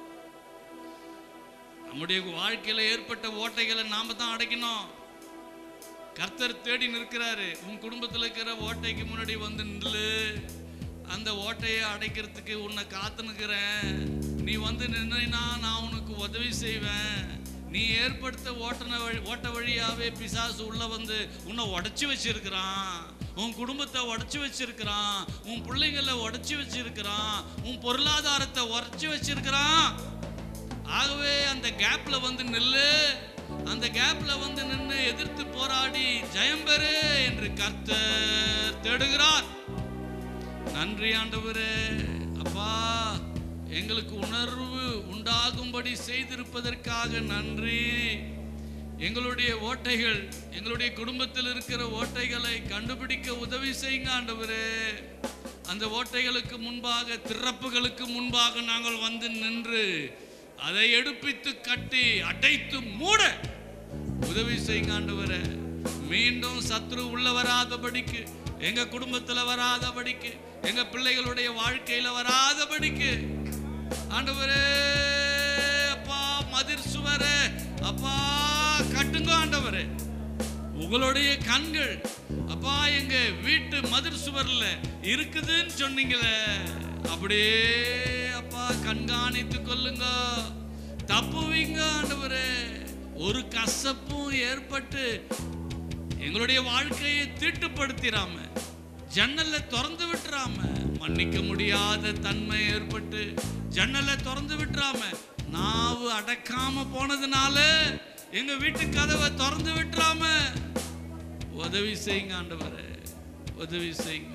[SPEAKER 1] நம்முடைய வாழ்க்கையில ஏற்பட்ட ஓட்டைகளை நாம தான் அடைக்கணும் கர்த்தர் தேடி நிற்கிறாரு உன் குடும்பத்தில் இருக்கிற ஓட்டைக்கு முன்னாடி வந்து நில்லு அந்த ஓட்டையை அடைக்கிறதுக்கு உன்னை காத்து நிற்கிறேன் நீ வந்து நின்னா நான் உனக்கு உதவி செய்வேன் நீ ஏற்படுத்த ஓட்டன வழி ஓட்ட வழியாவே பிசாசு உள்ள வந்து உன்னை உடைச்சி வச்சிருக்கிறான் உன் குடும்பத்தை உடைச்சி வச்சிருக்கிறான் உன் பிள்ளைங்களை உடைச்சி வச்சிருக்கிறான் உன் பொருளாதாரத்தை உடைச்சி வச்சிருக்கிறான் ஆகவே அந்த கேப்ல வந்து நில்லு அந்த கேப்ல வந்து நின்று எதிர்த்து போராடி ஜெயம் பெறு என்று கர்த்தர் தேடுகிறார் நன்றி ஆண்டவரே அப்பா எங்களுக்கு உணர்வு உண்டாகும்படி செய்திருப்பதற்காக நன்றி எங்களுடைய ஓட்டைகள் எங்களுடைய குடும்பத்தில் இருக்கிற ஓட்டைகளை கண்டுபிடிக்க உதவி செய்யுங்க ஆண்டவரே அந்த ஓட்டைகளுக்கு முன்பாக திறப்புகளுக்கு முன்பாக நாங்கள் வந்து நின்று அதை எடுப்பித்து கட்டி அடைத்து மூட உதவி செய்யுங்க ஆண்டவரே மீண்டும் சத்ரு உள்ள வராதபடிக்கு எங்க குடும்பத்துல வராதபடிக்கு எங்க பிள்ளைகளுடைய வாழ்க்கையில வராதபடிக்கு ஆண்டவரே அப்பா மதிர் சுவரே அப்பா கட்டுங்க ஆண்டவரே உங்களுடைய கண்கள் அப்பா எங்க வீட்டு மதிர் சுவர்ல இருக்குதுன்னு சொன்னீங்களே அப்படியே அப்பா கண்காணித்து கொள்ளுங்க தப்புவீங்க ஆண்டவரே ஒரு கசப்பும் ஏற்பட்டு எங்களுடைய வாழ்க்கையை தீட்டுப்படுத்திடாம ஜன்னலை திறந்து விட்டுறாம மன்னிக்க முடியாத தன்மை ஏற்பட்டு ஜன்னலை திறந்து விட்டுறாம நாவு அடக்காம போனதுனால எங்க வீட்டு கதவை திறந்து விட்டுறாம உதவி செய்யுங்க ஆண்டவரே உதவி செய்யுங்க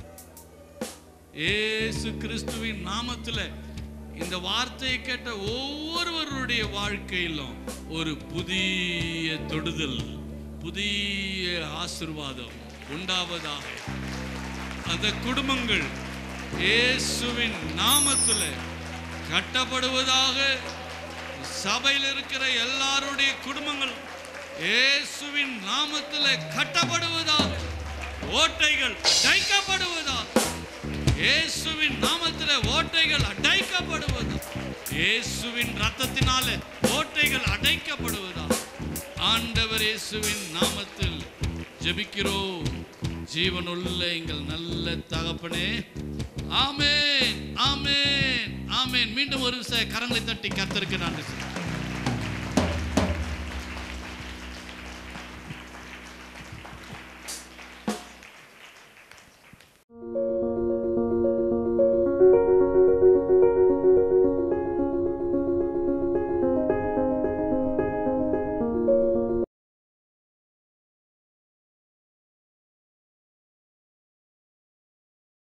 [SPEAKER 1] ஏசு கிறிஸ்துவின் நாமத்துல இந்த வார்த்தையை கேட்ட ஒவ்வொருவருடைய வாழ்க்கையிலும் ஒரு புதிய தொடுதல் புதிய ஆசிர்வாதம் உண்டாவதாக அந்த குடும்பங்கள் இயேசுவின் நாமத்துல கட்டப்படுவதாக சபையில் இருக்கிற எல்லாருடைய குடும்பங்கள் இயேசுவின் நாமத்துல கட்டப்படுவதாக ஓட்டைகள் அடைக்கப்படுவதாக இயேசுவின் நாமத்திலே ஓட்டைகள் அடைக்கப்படுவதா இயேசுவின் ரத்தத்தினாலே ஓட்டைகள் அடைக்கப்படுவதா ஆண்டவர் இயேசுவின் நாமத்தில் ஜெபிக்கிறோம் ஜீவனுள்ள எங்கள் நல்ல தகப்பனே ஆமென் ஆமென் ஆமென் மீண்டும் ஒரு விசை கரங்களை தட்டி கர்த்தருக்கு நன்றி சொல்லுங்கள்.